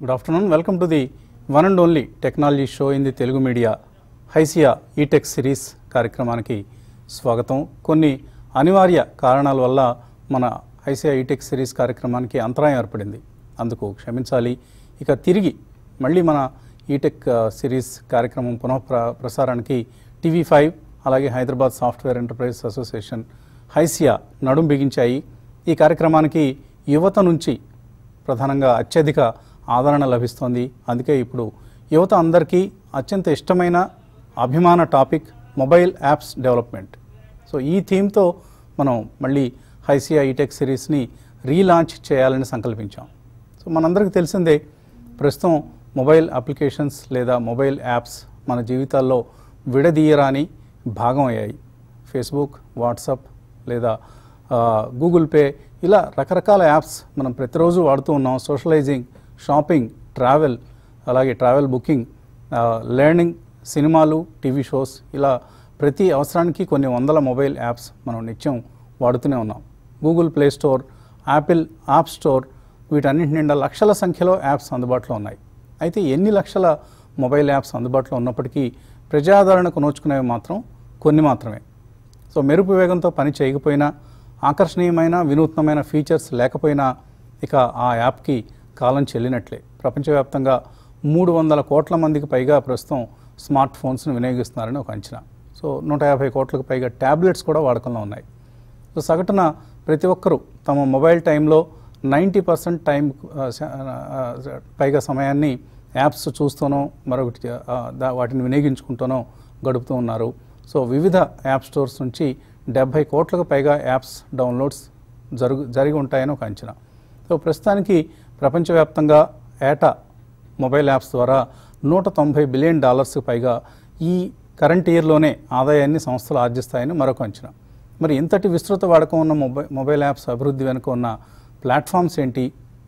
Good afternoon welcome to the one and only technology show in the Telugu media HYSEA eTech series కార్యక్రమానికి స్వాగతం కొన్ని అనివార్య కారణాల వల్ల మన హైసియా ఈటెక్ సిరీస్ కార్యక్రమానికి అంతరాయం ఏర్పడింది అందుకు క్షమించాలి ఇక తిరిగి మళ్ళీ మన ఈటెక్ ఆ, సిరీస్ కార్యక్రమం పునః ప్ర ప్రసారానికి టీవీ ఫైవ్ అలాగే Hyderabad software enterprise association HYSEA నడుం బిగించాయి ఈ కార్యక్రమానికి యువత నుంచి ప్రధానంగా అత్యధిక ఆదరణ లభిస్తోంది అందుకే ఇప్పుడు యువత అందరికీ అత్యంత ఇష్టమైన అభిమాన topic mobile apps development so ఈ థీమ్తో మనం మళ్ళీ హైసియా ఈటెక్ సిరీస్ని రీలాంచ్ చేయాలని సంకల్పించాం సో మనందరికీ తెలిసిందే ప్రస్తుతం మొబైల్ అప్లికేషన్స్ లేదా మొబైల్ యాప్స్ మన జీవితాల్లో విడదీయరాని భాగం అయ్యాయి ఫేస్బుక్ వాట్సాప్ లేదా ఆ, గూగుల్ పే ఇలా రకరకాల యాప్స్ మనం ప్రతిరోజు వాడుతూ ఉన్నాం సోషలైజింగ్ షాపింగ్ ట్రావెల్ అలాగే ట్రావెల్ బుకింగ్ ఆ, లెర్నింగ్ సినిమాలు టీవీ షోస్ ఇలా ప్రతి అవసరానికి కొన్ని వందల మొబైల్ యాప్స్ మనం నిత్యం వాడుతూనే ఉన్నాం Google Play Store Apple App Store వీటన్నింటి నిండా లక్షల సంఖ్యలో యాప్స్ అందుబాటులో ఉన్నాయి అయితే ఎన్ని లక్షల మొబైల్ యాప్స్ అందుబాటులో ఉన్నప్పటికీ ప్రజాదరణకు నోచుకునేవి మాత్రం కొన్ని మాత్రమే సో మెరుపు వేగంతో పని చేయకపోయినా ఆకర్షణీయమైన వినూత్నమైన ఫీచర్స్ లేకపోయినా ఇక ఆ యాప్కి కాలం చెల్లినట్లే ప్రపంచవ్యాప్తంగా మూడు వందల కోట్ల మందికి పైగా ప్రస్తుతం స్మార్ట్ ఫోన్స్ను వినియోగిస్తున్నారని ఒక అంచనా సో నూట యాభై కోట్లకు పైగా ట్యాబ్లెట్స్ కూడా వాడకంలో ఉన్నాయి సో సగటున ప్రతి ఒక్కరూ తమ మొబైల్ టైంలో నైంటీ పర్సెంట్ టైం ఆ, శ- ఆ, పైగా సమయాన్ని యాప్స్ చూస్తూనో మరొకటి ఆ, దా- వాటిని వినియోగించుకుంటూనో గడుపుతూ ఉన్నారు సో వివిధ యాప్ స్టోర్స్ నుంచి డెబ్భై కోట్లకు పైగా యాప్స్ డౌన్లోడ్స్ జరుగు జరిగి ఉంటాయని ఒక అంచనా సో ప్రస్తుతానికి ప్రపంచవ్యాప్తంగా ఏటా మొబైల్ యాప్స్ ద్వారా నూట తొంభై బిలియన్ డాలర్స్కి పైగా ఈ కరెంట్ ఇయర్లోనే ఆదాయాన్ని సంస్థలు ఆర్జిస్తాయని మరొక అంచనా మరి ఇంతటి విస్తృత వాడకం ఉన్న మొబైల్ మొబైల్ యాప్స్ అభివృద్ధి వెనుక ఉన్న ప్లాట్ఫామ్స్ ఏంటి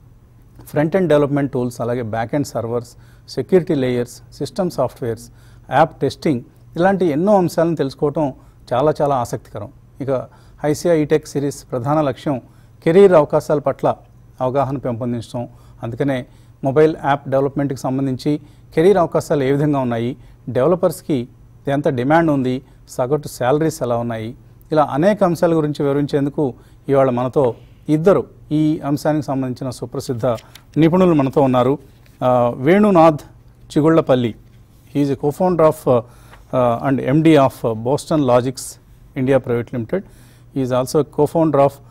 ఫ్రంట్ ఎండ్ డెవలప్మెంట్ టూల్స్ అలాగే back end servers security layers system softwares app testing ఇలాంటి ఎన్నో అంశాలను తెలుసుకోవటం చాలా చాలా ఆసక్తికరం ఇక హైసియా ఈటెక్ సిరీస్ ప్రధాన లక్ష్యం కెరీర్ అవకాశాల పట్ల అవగాహన పెంపొందించడం అందుకనే మొబైల్ యాప్ డెవలప్మెంట్కి సంబంధించి కెరీర్ అవకాశాలు ఏ విధంగా ఉన్నాయి డెవలపర్స్కి ఎంత డిమాండ్ ఉంది సగటు శాలరీస్ ఎలా ఉన్నాయి ఇలా అనేక అంశాల గురించి వివరించేందుకు ఇవాళ మనతో ఇద్దరు ఈ అంశానికి సంబంధించిన సుప్రసిద్ధ నిపుణులు మనతో ఉన్నారు ఆ, Venunath Chigullapalli he's a cofounder of and MD of Boston Logics India private limited is also cofounder of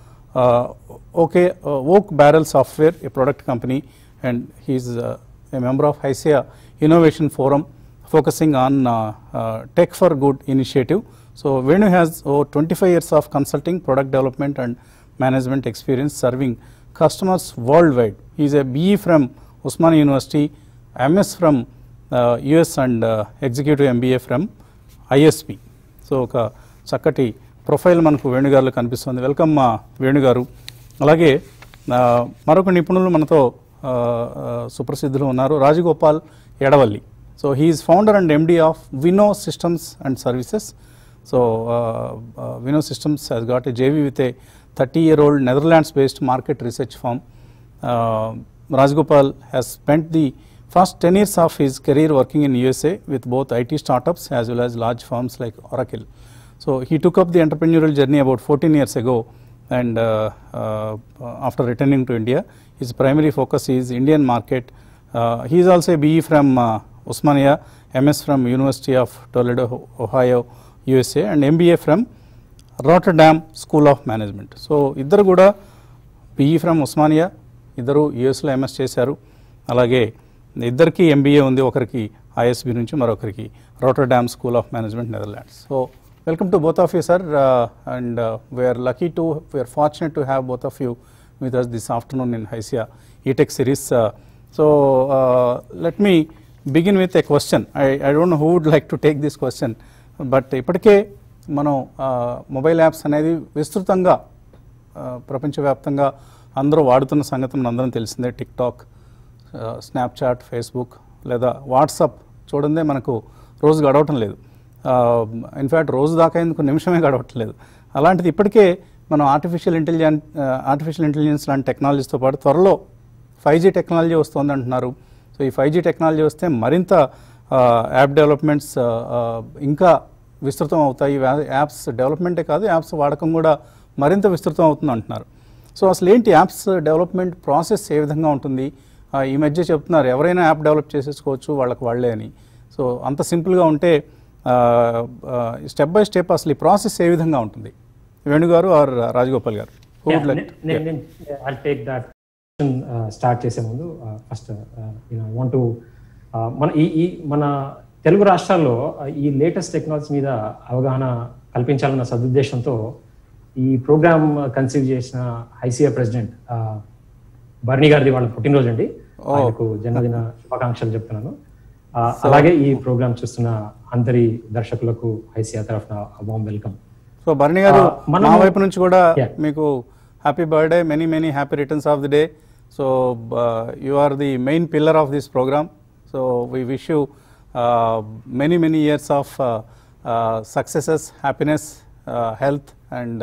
okay Oak Barrel software a product company and he's a member of HISEA Innovation Forum focusing on uh, uh, Tech for Good initiative. So, Venu has over 25 years of consulting, product development and management experience serving customers worldwide. He is a BE from Usmania University, MS from uh, US and uh, Executive MBA from ISP. So ఒక చక్కటి profile మనకు వేణుగారులో కనిపిస్తుంది welcome మా వేణుగారు అలాగే ఆ, మరొక నిపుణులు మనతో ఆ, ఆ, సుప్రసిద్ధులు ఉన్నారు Rajagopal Edavalli so he's founder and MD of వినో systems and services so Vino systems has got a JV with a thirty year old Netherlands based market research firm uh, Rajgopal has spent the first 10 years of his career working in USA with both IT startups as well as large firms like Oracle. So he took up the entrepreneurial journey about 14 years ago and uh, uh, after returning to India, his primary focus is Indian market. Uh, he is also a BE from uh, Osmania, MS from University of Toledo, Ohio, USA and MBA from Rotterdam School of Management. So ఇద్దరు కూడా PE from Osmania ఇద్దరు యుఎస్లో MS చేశారు అలాగే ఇద్దరికి MBA ఉంది ఒకరికి ISB నుంచి మరొకరికి Rotterdam school of management Netherlands so welcome to both of you sir and we're lucky to we're fortunate to have both of you with us this afternoon in HYSEA eTech series so let me begin with a question I I don't know who would like to take this question but ఇప్పటికే మనం mobile apps అనేది విస్తృతంగా ఆ, ప్రపంచవ్యాప్తంగా అందరూ వాడుతున్న సంగతి మనందరం తెలిసిందే టిక్ టాక్ స్నాప్చాట్ ఫేస్బుక్ లేదా వాట్సాప్ చూడందే మనకు రోజు గడవటం లేదు ఇన్ఫ్యాక్ట్ రోజు దాకా ఎందుకు నిమిషమే గడవట్లేదు అలాంటిది ఇప్పటికే మనం ఆర్టిఫిషియల్ ఇంటెలిజెన్స్ ఆర్టిఫిషియల్ ఇంటెలిజెన్స్ లాంటి టెక్నాలజీస్తో పాటు త్వరలో ఫైవ్ జీ టెక్నాలజీ వస్తుంది అంటున్నారు సో ఈ ఫైవ్ జీ టెక్నాలజీ వస్తే మరింత యాప్ డెవలప్మెంట్స్ ఇంకా విస్తృతం అవుతాయి వ్యా- యాప్స్ డెవలప్మెంటే కాదు యాప్స్ వాడకం కూడా మరింత విస్తృతం అవుతుంది అంటున్నారు సో అసలు ఏంటి యాప్స్ డెవలప్మెంట్ ప్రాసెస్ ఏ విధంగా ఉంటుంది ఆ, ఈ మధ్య చెప్తున్నారు ఎవరైనా యాప్ డెవలప్ చేసేసుకోవచ్చు వాళ్ళకి వాళ్ళే అని సో అంత సింపుల్గా ఉంటే స్టెప్ బై స్టెప్ అసలు ఈ ప్రాసెస్ ఏ విధంగా ఉంటుంది వేణుగారు ఆర్ రాజగోపాల్ గారు Who would like- I take that start చేసే ముందు ఫస్ట్ యూనో ఐ వాంట్ మన ఈ ఈ మన తెలుగు రాష్ట్రాల్లో uh, ఈ లేటెస్ట్ టెక్నాలజీ మీద అవగాహన కల్పించాలన్న సదుద్దేశంతో ఈ ప్రోగ్రామ్ కన్సీవ్ చేసిన ఐసీఐ ప్రెసిడెంట్ బర్నీ గారిది వాళ్ళ పుట్టినరోజు అండి ఆయనకు జన్మదిన శుభాకాంక్షలు చెప్తున్నాను Uh, అలాగే ఈ ప్రోగ్రామ్ చూస్తున్న అందరి దర్శకులకు ఐసీఐ తరఫున వామ్ వెల్కమ్ సో భరణి గారు ఆ, మనము- మా వైపు నుంచి కూడా Yeah. మీకు happy birthday many many happy returns of the day so you are the main pillar of this programme so we wish you many many years of successes happiness health and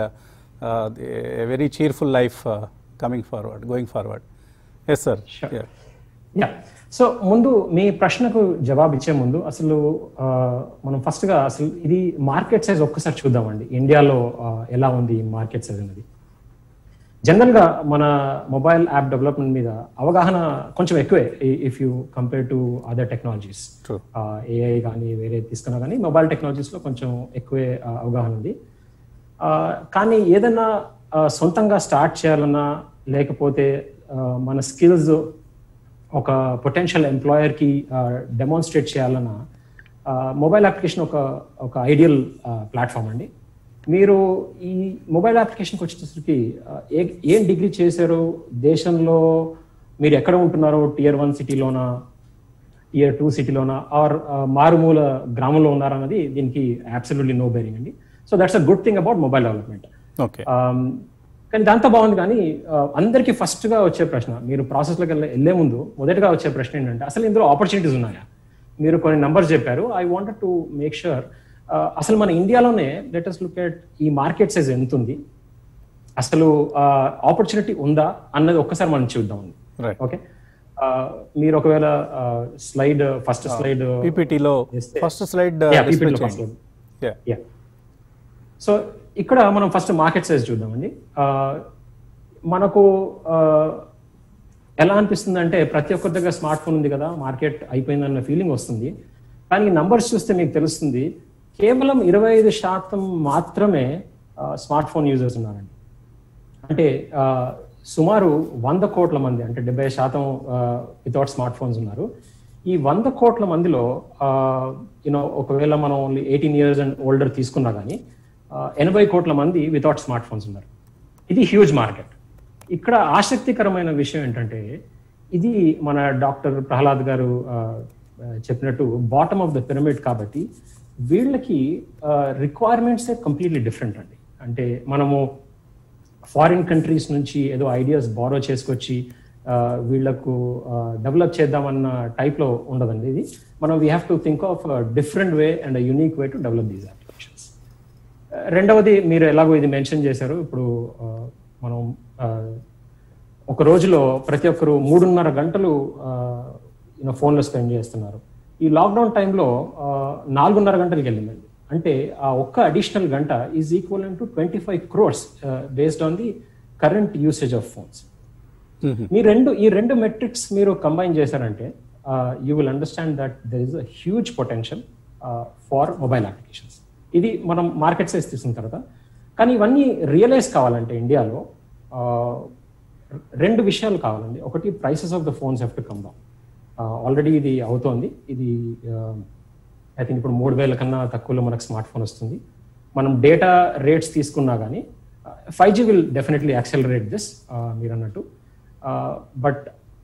a very cheerful life coming forward going forward yes sir Sure. Yeah so ముందు మీ ప్రశ్నకు జవాబు ఇచ్చే ముందు అసలు ఆ, మనం first గా అసలు ఇది మార్కెట్ సైజ్ ఒక్కసారి చూద్దామండి ఇండియాలో ఆ, ఎలా ఉంది మార్కెట్ సైజ్ అనేది జనరల్ గా మన మొబైల్ యాప్ డెవలప్మెంట్ మీద అవగాహన కొంచెం ఎక్కువే if you compare to other technologies True. AI కానీ వేరే తీసుకున్నా కానీ మొబైల్ టెక్నాలజీస్ లో కొంచెం ఎక్కువే ఆ, అవగాహన ఉంది ఆ, కానీ ఏదైనా ఆ, సొంతంగా స్టార్ట్ చేయాలన్నా లేకపోతే ఆ, మన స్కిల్స్ ఒక పొటెన్షియల్ ఎంప్లాయర్ కి డెమాన్స్ట్రేట్ చేయాలన్నా మొబైల్ అప్లికేషన్ ఒక ఒక ఐడియల్ ప్లాట్ఫామ్ అండి మీరు ఈ మొబైల్ అప్లికేషన్కి వచ్చేసరికి ఆ, ఏ ఏం డిగ్రీ చేశారు దేశంలో మీరు ఎక్కడ ఉంటున్నారో టియర్ వన్ సిటీలోనా టియర్ టూ సిటీలోనా ఆర్ మారుమూల గ్రామంలో ఉన్నారన్నది దీనికి అబ్సల్యూట్లీ నో బేరింగ్ అండి so that's a good thing about mobile development okay Um, కానీ దాంతో బాగుంది కానీ uh, అందరికీ ఫస్ట్ గా వచ్చే ప్రశ్న మీరు ప్రాసెస్ లోకి వెళ్ళే వెళ్ళే ముందు మొదటగా వచ్చే ప్రశ్న ఏంటంటే అసలు ఇందులో ఆపర్చునిటీస్ ఉన్నాయా మీరు కొన్ని నంబర్స్ చెప్పారు I wanted to make sure అసలు మన ఇండియాలోనే లెటెస్ట్ లుక్ ఎట్ ఈ మార్కెట్ సైజ్ ఎంత ఉంది అసలు ఆపర్చునిటీ ఉందా అన్నది ఒక్కసారి మనం చూద్దాం రైట్ ఓకే మీరు ఒకవేళ స్లైడ్ ఫస్ట్ స్లైడ్ పీపీటీలో చేస్తే- first slide Yeah, display PPT లో first చేయండి Yeah. యా సో ఇక్కడ మనం ఫస్ట్ మార్కెట్ సైజ్ చూద్దామండి ఆ, మనకు ఆ, ఎలా అనిపిస్తుంది అంటే ప్రతి ఒక్కరి దగ్గర స్మార్ట్ ఫోన్ ఉంది కదా మార్కెట్ అయిపోయిందన్న ఫీలింగ్ వస్తుంది కానీ నంబర్స్ చూస్తే మీకు తెలుస్తుంది కేవలం ఇరవై ఐదు శాతం మాత్రమే స్మార్ట్ ఫోన్ యూజర్స్ ఉన్నారండి అంటే ఆ, సుమారు వంద కోట్ల మంది అంటే డెబ్బై శాతం వితౌట్ స్మార్ట్ ఫోన్స్ ఉన్నారు ఈ వంద కోట్ల మందిలో యూనో ఒకవేళ మనం only eighteen years and older తీసుకున్నా కానీ ఎనభై కోట్ల మంది వితౌట్ స్మార్ట్ ఫోన్స్ ఉన్నారు ఇది హ్యూజ్ మార్కెట్ ఇక్కడ ఆసక్తికరమైన విషయం ఏంటంటే ఇది మన డాక్టర్ ప్రహ్లాద్ గారు ఆ, ఆ, చెప్పినట్టు బాటమ్ ఆఫ్ ద పిరమిడ్ కాబట్టి వీళ్ళకి రిక్వైర్మెంట్స్ కంప్లీట్లీ డిఫరెంట్ అండి అంటే మనము ఫారిన్ కంట్రీస్ నుంచి ఏదో ఐడియాస్ బారో చేసుకొచ్చి ఆ, వీళ్ళకు డెవలప్ చేద్దామన్న టైప్లో ఉండదండి ఇది మనం we have to think of different way and unique way to develop these applications రెండవది మీరు ఎలాగో ఇది మెన్షన్ చేశారు ఇప్పుడు ఆ, మనం ఆ, ఒక రోజులో ప్రతి ఒక్కరు మూడున్నర గంటలు యూనో ఫోన్లో స్పెండ్ చేస్తున్నారు ఈ లాక్డౌన్ టైంలో నాలుగున్నర గంటలకు వెళ్ళిందండి అంటే ఆ ఒక్క అడిషనల్ గంట is equal to twenty five crores based on the current usage of phones మీ రెండు ఈ రెండు మెట్రిక్స్ మీరు కంబైన్ చేశారంటే you will understand that there is a huge potential for mobile applications ఇది మనం మార్కెట్ సైజ్ తీసుకున్న తర్వాత కానీ ఇవన్నీ రియలైజ్ కావాలంటే ఇండియాలో uh, రెండు విషయాలు కావాలండి ఒకటి prices of the phones have to come down already ఇది అవుతోంది ఇది ఐ థింక్ ఇప్పుడు మూడు వేల కన్నా తక్కువలో మనకు స్మార్ట్ ఫోన్ వస్తుంది మనం డేటా రేట్స్ తీసుకున్నా కానీ five G will definitely accelerate this మీరు అన్నట్టు బట్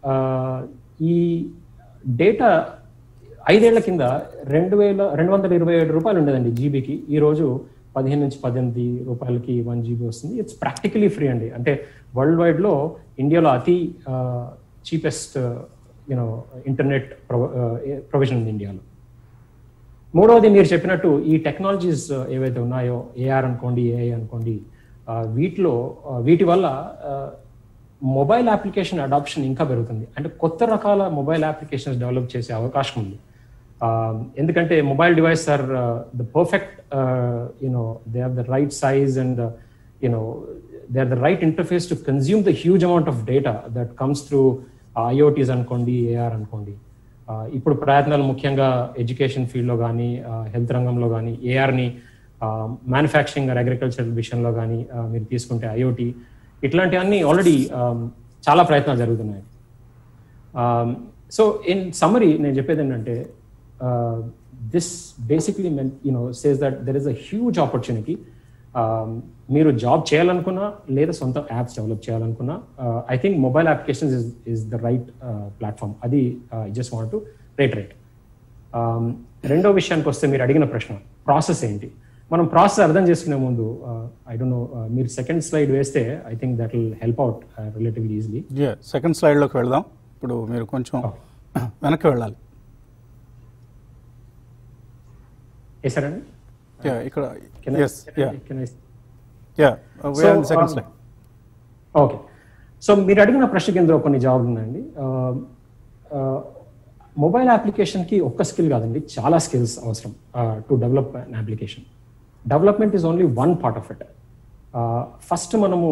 ఈ డేటా ఐదేళ్ల కింద రెండు వేల రెండు వందల ఇరవై ఏడు రూపాయలు ఉండేదండి జీబీకి ఈ రోజు పదిహేను నుంచి పద్దెనిమిది రూపాయలకి వన్ జీబీ వస్తుంది ఇట్స్ ప్రాక్టికలీ ఫ్రీ అండి అంటే వరల్డ్ వైడ్ లో ఇండియాలో అతి చీపెస్ట్ యూనో ఇంటర్నెట్ ప్రొవిజన్ ఉంది ఇండియాలో మూడవది మీరు చెప్పినట్టు ఈ టెక్నాలజీస్ ఏవైతే ఉన్నాయో ఏఆర్ అనుకోండి ఏఐ అనుకోండి ఆ, వీటిలో ఆ, వీటి వల్ల ఆ, మొబైల్ అప్లికేషన్ అడాప్షన్ ఇంకా పెరుగుతుంది అంటే కొత్త రకాల మొబైల్ అప్లికేషన్స్ డెవలప్ చేసే అవకాశం ఉంది Um, ఎందుకంటే mobile device are the perfect you know they are the right size and you know they are the right interface to consume the huge amount of data that comes through IoTs అనుకోండి AR అనుకోండి Uh, ఇప్పుడు ప్రయత్నాలు ముఖ్యంగా education ఫీల్డ్లో కానీ health రంగంలో కానీ ఏఆర్ని manufacturing or agriculture విషయంలో కానీ మీరు తీసుకుంటే ఐఓటీ ఇట్లాంటివన్నీ ఆల్రెడీ చాలా ప్రయత్నాలు జరుగుతున్నాయి సో ఇన్ సమ్మరీ నేను చెప్పేది ఏంటంటే this basically you know says that there is a huge opportunity మీరు జాబ్ చేయాలనుకున్నా లేదా సొంత యాప్స్ డెవలప్ చేయాలనుకున్నా I think mobile applications is is the right platform అది I just want to rate rate రెండో విషయానికి వస్తే మీరు అడిగిన ప్రశ్న ప్రాసెస్ ఏంటి మనం ప్రాసెస్ అర్థం చేసుకునే ముందు ఐ డోంట్ నో మీరు సెకండ్ స్లైడ్ వేస్తే I think that will help out relatively easily second స్లైడ్లోకి వెళ్దాం ఇప్పుడు మీరు కొంచెం వెనక్కి వెళ్ళాలి వేసారండి Yeah, ఇక్కడ Can I- yes can I- yeah can I- yeah So, second um, slide okay so మీరు అడిగిన ప్రశ్నకి ఇందులో కొన్ని జవాబులు ఉన్నాయండి మొబైల్ అప్లికేషన్కి ఒక్క స్కిల్ కాదండి చాలా స్కిల్స్ అవసరం to develop an application development is only one part of it first మనము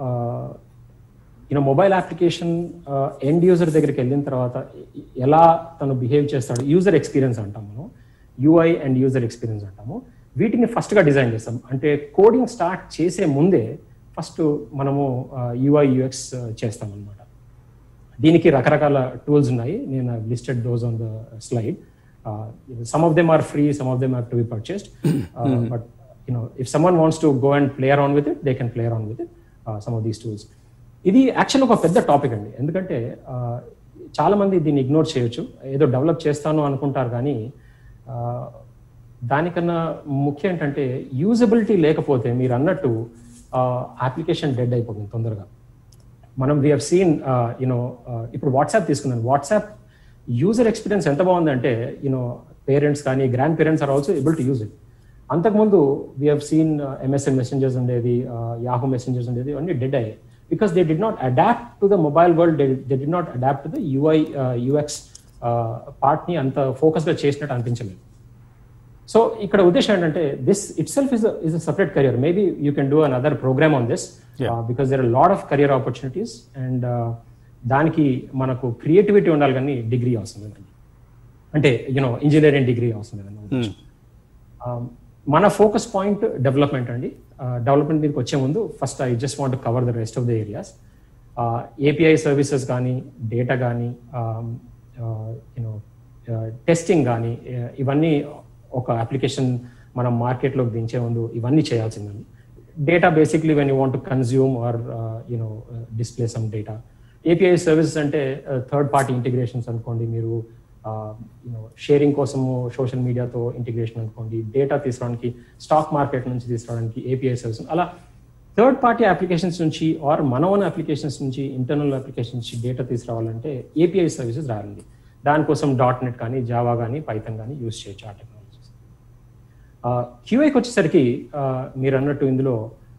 you know mobile application end user దగ్గరికి వెళ్ళిన తర్వాత ఎ- ఎలా తను బిహేవ్ చేస్తాడు యూజర్ ఎక్స్పీరియన్స్ అంటాం మనం యూఐ అండ్ యూజర్ ఎక్స్పీరియన్స్ అంటాము వీటిని ఫస్ట్గా డిజైన్ చేస్తాం అంటే కోడింగ్ స్టార్ట్ చేసే ముందే ఫస్ట్ మనము యూఐ యూఎక్స్ చేస్తాం అనమాట దీనికి రకరకాల టూల్స్ ఉన్నాయి నేను listed those on the slide some of them are free some of them have to be purchased but you know if someone wants to go and play around with it they can play around with it some of these tools ఇది actual ఒక పెద్ద topic అండి ఎందుకంటే uh, చాలా మంది దీన్ని ignore చేయొచ్చు ఏదో డెవలప్ చేస్తాను అనుకుంటారు కానీ uh, దానికన్నా ముఖ్యం ఏంటంటే యూజబిలిటీ లేకపోతే మీరు అన్నట్టు అప్లికేషన్ డెడ్ అయిపోతుంది తొందరగా మనం వీ సీన్ యూనో ఇప్పుడు వాట్సాప్ తీసుకున్నాను వాట్సాప్ యూజర్ ఎక్స్పీరియన్స్ ఎంత బాగుందంటే యూనో పేరెంట్స్ కానీ grand parents are also able to use it అంతకుముందు వీ సీన్ ఎంఎస్ఎన్ మెసెంజర్స్ ఉండేది యాహూ మెసెంజర్స్ ఉండేది అన్ని డెడ్ అయ్యాయి because they did not adapt to the mobile world they did not adapt to the UI UX పార్ట్ని అంత ఫోకస్గా చేసినట్టు అనిపించలేదు సో ఇక్కడ ఉద్దేశం ఏంటంటే this itself is is a separate career maybe you can do another program on this because there lot of career opportunities and దానికి మనకు క్రియేటివిటీ ఉండాలి కానీ డిగ్రీ అవసరం లేదండి అంటే యూనో ఇంజనీరింగ్ డిగ్రీ అవసరం లేదండి నా ఉద్దేశం. Um, మన ఫోకస్ పాయింట్ డెవలప్మెంట్ అండి డెవలప్మెంట్ మీదకి వచ్చే ముందు first I just want cover the rest of the areas API services కానీ డేటా కానీ యూనో టెస్టింగ్ కానీ ఇవన్నీ ఒక అప్లికేషన్ మనం మార్కెట్లోకి దించే ముందు ఇవన్నీ చేయాల్సిందండి data basically when you want consume or you know display some data API services అంటే థర్డ్ పార్టీ ఇంటిగ్రేషన్స్ అనుకోండి మీరు యూనో షేరింగ్ కోసము సోషల్ మీడియాతో ఇంటిగ్రేషన్ అనుకోండి డేటా తీసుకురావడానికి స్టాక్ మార్కెట్ నుంచి తీసుకురావడానికి ఏపీఐ సర్వీస్ అలా థర్డ్ పార్టీ అప్లికేషన్స్ నుంచి ఆర్ మన ఓన్ అప్లికేషన్స్ నుంచి ఇంటర్నల్ అప్లికేషన్స్ నుంచి డేటా తీసుకురావాలంటే ఏపీఐ సర్వీసెస్ రాయండి దానికోసం డాట్ నెట్ కానీ జావా కానీ పైథన్ కానీ యూస్ చేయొచ్చు ఆ టెక్నాలజీస్ క్యూఐకి వచ్చేసరికి మీరు అన్నట్టు ఇందులో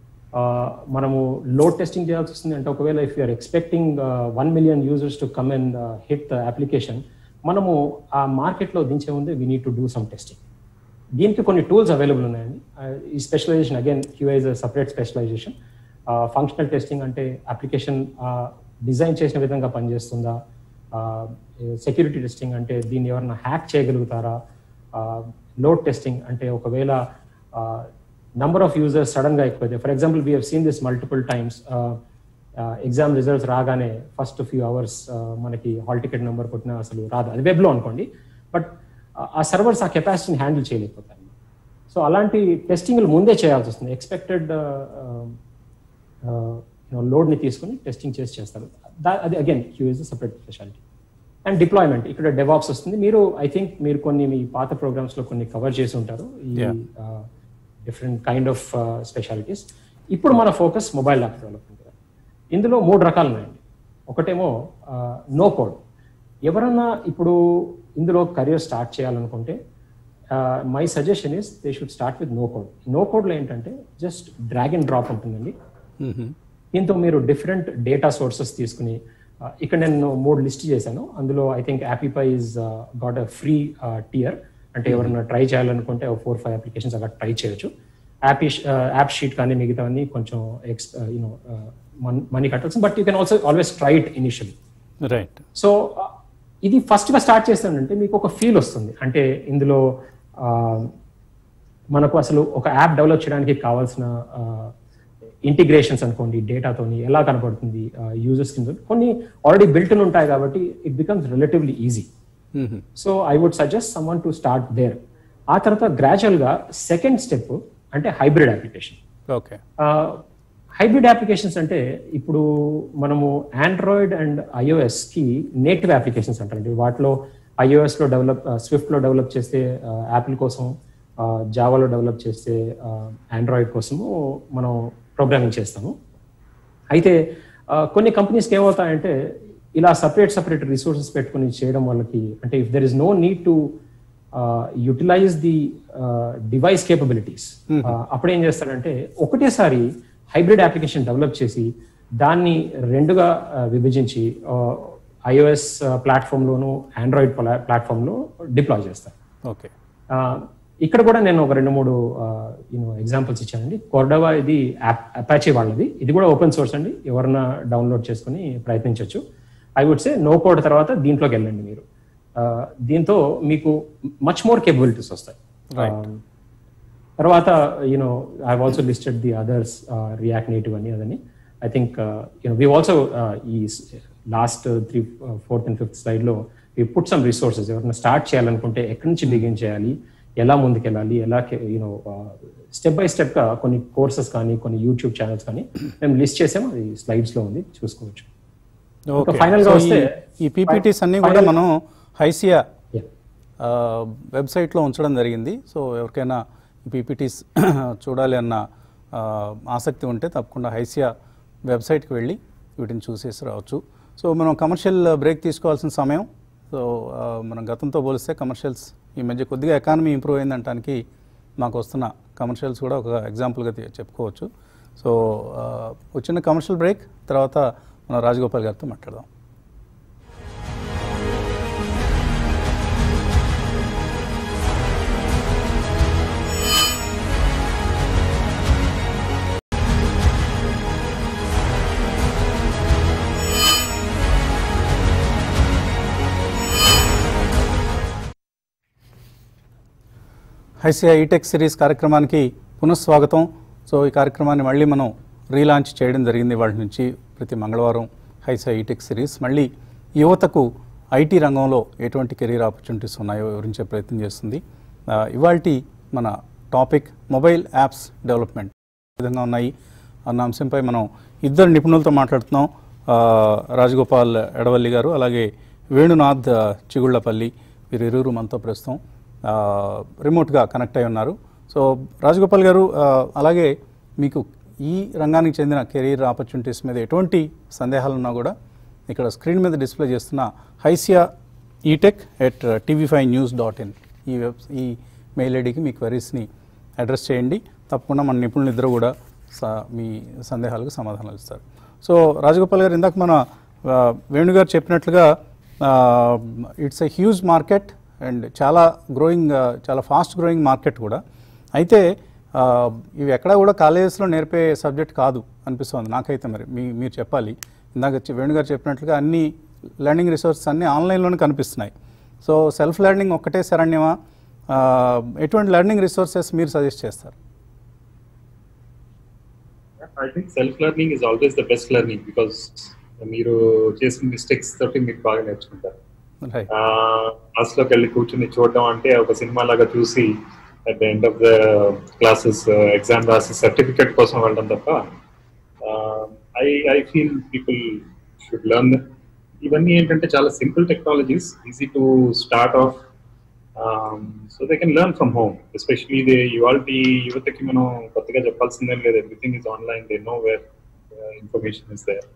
మనము లోడ్ టెస్టింగ్ చేయాల్సి వస్తుంది అంటే ఒకవేళ if you're expecting one million users to come and hit the application మనము ఆ మార్కెట్లో దించే ముందే we need to do some testing దీనికి కొన్ని టూల్స్ అవైలబుల్ ఉన్నాయండి ఈ specialization again QA is separate specialization functional testing అంటే అప్లికేషన్ డిజైన్ చేసిన విధంగా పనిచేస్తుందా సెక్యూరిటీ టెస్టింగ్ అంటే దీన్ని ఎవరైనా హ్యాక్ చేయగలుగుతారా లోడ్ టెస్టింగ్ అంటే ఒకవేళ నంబర్ ఆఫ్ యూజర్స్ సడన్ గా ఎక్కువైతే for example we seen this multiple times exam results రాగానే ఫస్ట్ ఫ్యూ అవర్స్ మనకి హాల్ టికెట్ నెంబర్ కొట్టినా అసలు రాదు అది వెబ్లో అనుకోండి బట్ ఆ సర్వర్స్ ఆ కెపాసిటీని హ్యాండిల్ చేయలేకపోతాయి సో అలాంటి టెస్టింగ్లు ముందే చేయాల్సి వస్తుంది ఎక్స్పెక్టెడ్ లోడ్ని తీసుకుని టెస్టింగ్ చేసి చేస్తారు అది again Q is separate speciality and deployment ఇక్కడ డెవాప్స్ వస్తుంది మీరు ఐ థింక్ మీరు కొన్ని మీ పాత ప్రోగ్రామ్స్ లో కొన్ని కవర్ చేసి ఉంటారు ఈ డిఫరెంట్ కైండ్ ఆఫ్ స్పెషాలిటీస్ ఇప్పుడు మన ఫోకస్ మొబైల్ యాప్ డెవలప్మెంట్ ఇందులో మూడు రకాలు ఉన్నాయండి ఒకటేమో నో కోడ్ ఎవరన్నా ఇప్పుడు ఇందులో కెరియర్ స్టార్ట్ చేయాలనుకుంటే my suggestion is they should start with no code no కోడ్లో ఏంటంటే జస్ట్ డ్రాగ్ అండ్ డ్రాప్ ఉంటుందండి దీంతో మీరు డిఫరెంట్ డేటా సోర్సెస్ తీసుకుని uh, ఇక్కడ నేను మూడు లిస్ట్ చేశాను అందులో I think Appy Pie is got a free tier అంటే ఎవరైనా ట్రై చేయాలనుకుంటే ఫోర్ ఫైవ్ అప్లికేషన్స్ అలా ట్రై చేయొచ్చు యాప్ యాప్ షీట్ కానీ మిగతావన్నీ కొంచెం ఎక్స్ యూనో మనీ కట్టాల్సి but you can also always try it initially right so ఇది ఫస్ట్ గా స్టార్ట్ చేస్తానంటే మీకు ఒక ఫీల్ వస్తుంది అంటే ఇందులో ఆ, మనకు అసలు ఒక యాప్ డెవలప్ చేయడానికి కావాల్సిన ఇంటిగ్రేషన్స్ అనుకోండి డేటాతోని ఎలా కనపడుతుంది యూజర్స్ కింద కొన్ని ఆల్రెడీ బిల్ట్ ఉంటాయి కాబట్టి it becomes relatively easy so I would suggest someone to start there ఆ తర్వాత గ్రాడ్యువల్ గా సెకండ్ స్టెప్ అంటే hybrid application okay hybrid applications అంటే ఇప్పుడు మనము ఆండ్రాయిడ్ అండ్ ఐఓఎస్ కి నేటివ్ అప్లికేషన్స్ అంటారండి వాటిలో ఐఓఎస్ లో డెవలప్ స్విఫ్ట్ లో డెవలప్ చేస్తే యాపిల్ కోసం జావాలో డెవలప్ చేస్తే ఆండ్రాయిడ్ కోసము మనం ప్రోగ్రామింగ్ చేస్తాము అయితే ఆ, కొన్ని కంపెనీస్కి ఏమవుతాయంటే ఇలా సపరేట్ సపరేట్ రిసోర్సెస్ పెట్టుకుని చేయడం వాళ్ళకి అంటే if there is no need to utilize the device capabilities అప్పుడు ఏం చేస్తారంటే ఒకటేసారి హైబ్రిడ్ అప్లికేషన్ డెవలప్ చేసి దాన్ని రెండుగా ఆ, విభజించి ఐఓఎస్ ప్లాట్ఫామ్లోను ఆండ్రాయిడ్ ప్లాట్ఫామ్లో డిప్లాయ్ చేస్తారు ఓకే ఆ, ఇక్కడ కూడా నేను ఒక రెండు మూడు యూనో ఎగ్జాంపుల్స్ ఇచ్చానండి కొర్డవా ఇది అపాచీ వాళ్ళది ఇది కూడా ఓపెన్ సోర్స్ అండి ఎవరన్నా డౌన్లోడ్ చేసుకుని ప్రయత్నించవచ్చు I would say no code తర్వాత దీంట్లోకి వెళ్ళండి మీరు ఆ, దీంతో మీకు మచ్ మోర్ కేపబిలిటీస్ వస్తాయి Right. ఆ, తర్వాత you know I also listed the others React Native అని అదని I think you know we also ఈ last three fourth and fifth slide లో వీ పుట్ సమ్ రిసోర్సెస్ ఎవరైనా స్టార్ట్ చేయాలనుకుంటే ఎక్కడి నుంచి బిగిన్ చేయాలి ఎలా ముందుకెళ్ళాలి ఎలా యూనో స్టెప్ బై స్టెప్ గా కొన్ని కోర్సెస్ కానీ కొన్ని యూట్యూబ్ ఛానల్స్ కానీ మేము లిస్ట్ చేసాము అది స్లైడ్స్ లో ఉంది చూసుకోవచ్చు ఓకే final గా సో వస్తే- ఈ- ఈ పీపీటీస్ అన్ని కూడా మనం హైసియా Yeah. ఆ, వెబ్సైట్లో ఉంచడం జరిగింది సో ఎవరికైనా ఈ పీపీటీస్ చూడాలి అన్న ఆ, ఆసక్తి ఉంటే తప్పకుండా హైసియా వెబ్సైట్కి వెళ్ళి వీటిని చూసేసి రావచ్చు సో మనం కమర్షియల్ బ్రేక్ తీసుకోవాల్సిన సమయం సో ఆ, మనం గతంతో పోలిస్తే కమర్షియల్స్ ఈ మధ్య కొద్దిగా ఎకానమీ ఇంప్రూవ్ అయిందంటానికి మాకు వస్తున్న కమర్షియల్స్ కూడా ఒక ఎగ్జాంపుల్గా తీ- చెప్పుకోవచ్చు సో ఆ, ఒక చిన్న కమర్షియల్ బ్రేక్ తర్వాత మన రాజగోపాల్ గారితో మాట్లాడదాం హైసియా ఈటెక్ సిరీస్ కార్యక్రమానికి పునఃస్వాగతం సో ఈ కార్యక్రమాన్ని మళ్ళీ మనం రీలాంచ్ చేయడం జరిగింది వాటి నుంచి ప్రతి మంగళవారం హైసియా ఈటెక్ సిరీస్ మళ్ళీ యువతకు ఐటీ రంగంలో ఎటువంటి కెరీర్ ఆపర్చునిటీస్ ఉన్నాయో వివరించే ప్రయత్నం చేస్తుంది ఇవాళ మన టాపిక్ మొబైల్ యాప్స్ డెవలప్మెంట్ ఏ విధంగా ఉన్నాయి అన్న అంశంపై మనం ఇద్దరు నిపుణులతో మాట్లాడుతున్నాం ఆ, రాజగోపాల్ ఎడవల్లి గారు అలాగే వేణునాథ్ ఆ, చిగుళ్లపల్లి వీరిరువురు మనతో ప్రస్తుతం ఆ, రిమోట్గా కనెక్ట్ అయి ఉన్నారు సో రాజగోపాల్ గారు ఆ, అలాగే మీకు ఈ రంగానికి చెందిన కెరీర్ ఆపర్చునిటీస్ మీద ఎటువంటి సందేహాలు ఉన్నా కూడా ఇక్కడ స్క్రీన్ మీద డిస్ప్లే చేస్తున్న HYSEA etech at TV five news dot in ఈ వెబ్ ఈ మెయిల్ ఐడికి మీ క్వరీస్ని అడ్రస్ చేయండి తప్పకుండా మన నిపుణులు ఇద్దరు కూడా స- మీ సందేహాలకు సమాధానాలు ఇస్తారు సో రాజగోపాల్ గారు ఇందాక మన ఆ, వేణు గారు చెప్పినట్లుగా it's a huge market and చాలా గ్రోయింగ్ చాలా ఫాస్ట్ గ్రోయింగ్ మార్కెట్ కూడా అయితే ఆ, ఇవి ఎక్కడా కూడా కాలేజెస్లో నేర్పే సబ్జెక్ట్ కాదు అనిపిస్తుంది నాకైతే మరి మీ మీరు చెప్పాలి ఇందాక చె- వేణు గారు చెప్పినట్లుగా అన్ని లెర్నింగ్ రిసోర్సెస్ అన్నీ ఆన్లైన్లోనే కనిపిస్తున్నాయి సో సెల్ఫ్ లెర్నింగ్ ఒక్కటే శరణ్యమా ఆ, ఎటువంటి లెర్నింగ్ రిసోర్సెస్ మీరు సజెస్ట్ చేస్తారు I think self learning is always the best learning because మీరు చేసిన మిస్టేక్స్ తోటి మీరు బాగా నేర్చుకుంటారు రైట్ క్లాస్ లోకి వెళ్ళి కూర్చుని చూడడం అంటే ఒక సినిమా లాగా చూసి at the end of the classes exam రాసి సర్టిఫికెట్ కోసం వెళ్ళడం తప్ప I I feel people should learn ఇవన్నీ ఏంటంటే చాలా simple technologies easy to start off so they can learn from home especially they ఇవాళ యువతకి మనం కొత్తగా చెప్పాల్సిందేం లేదు everything is online they know where information is there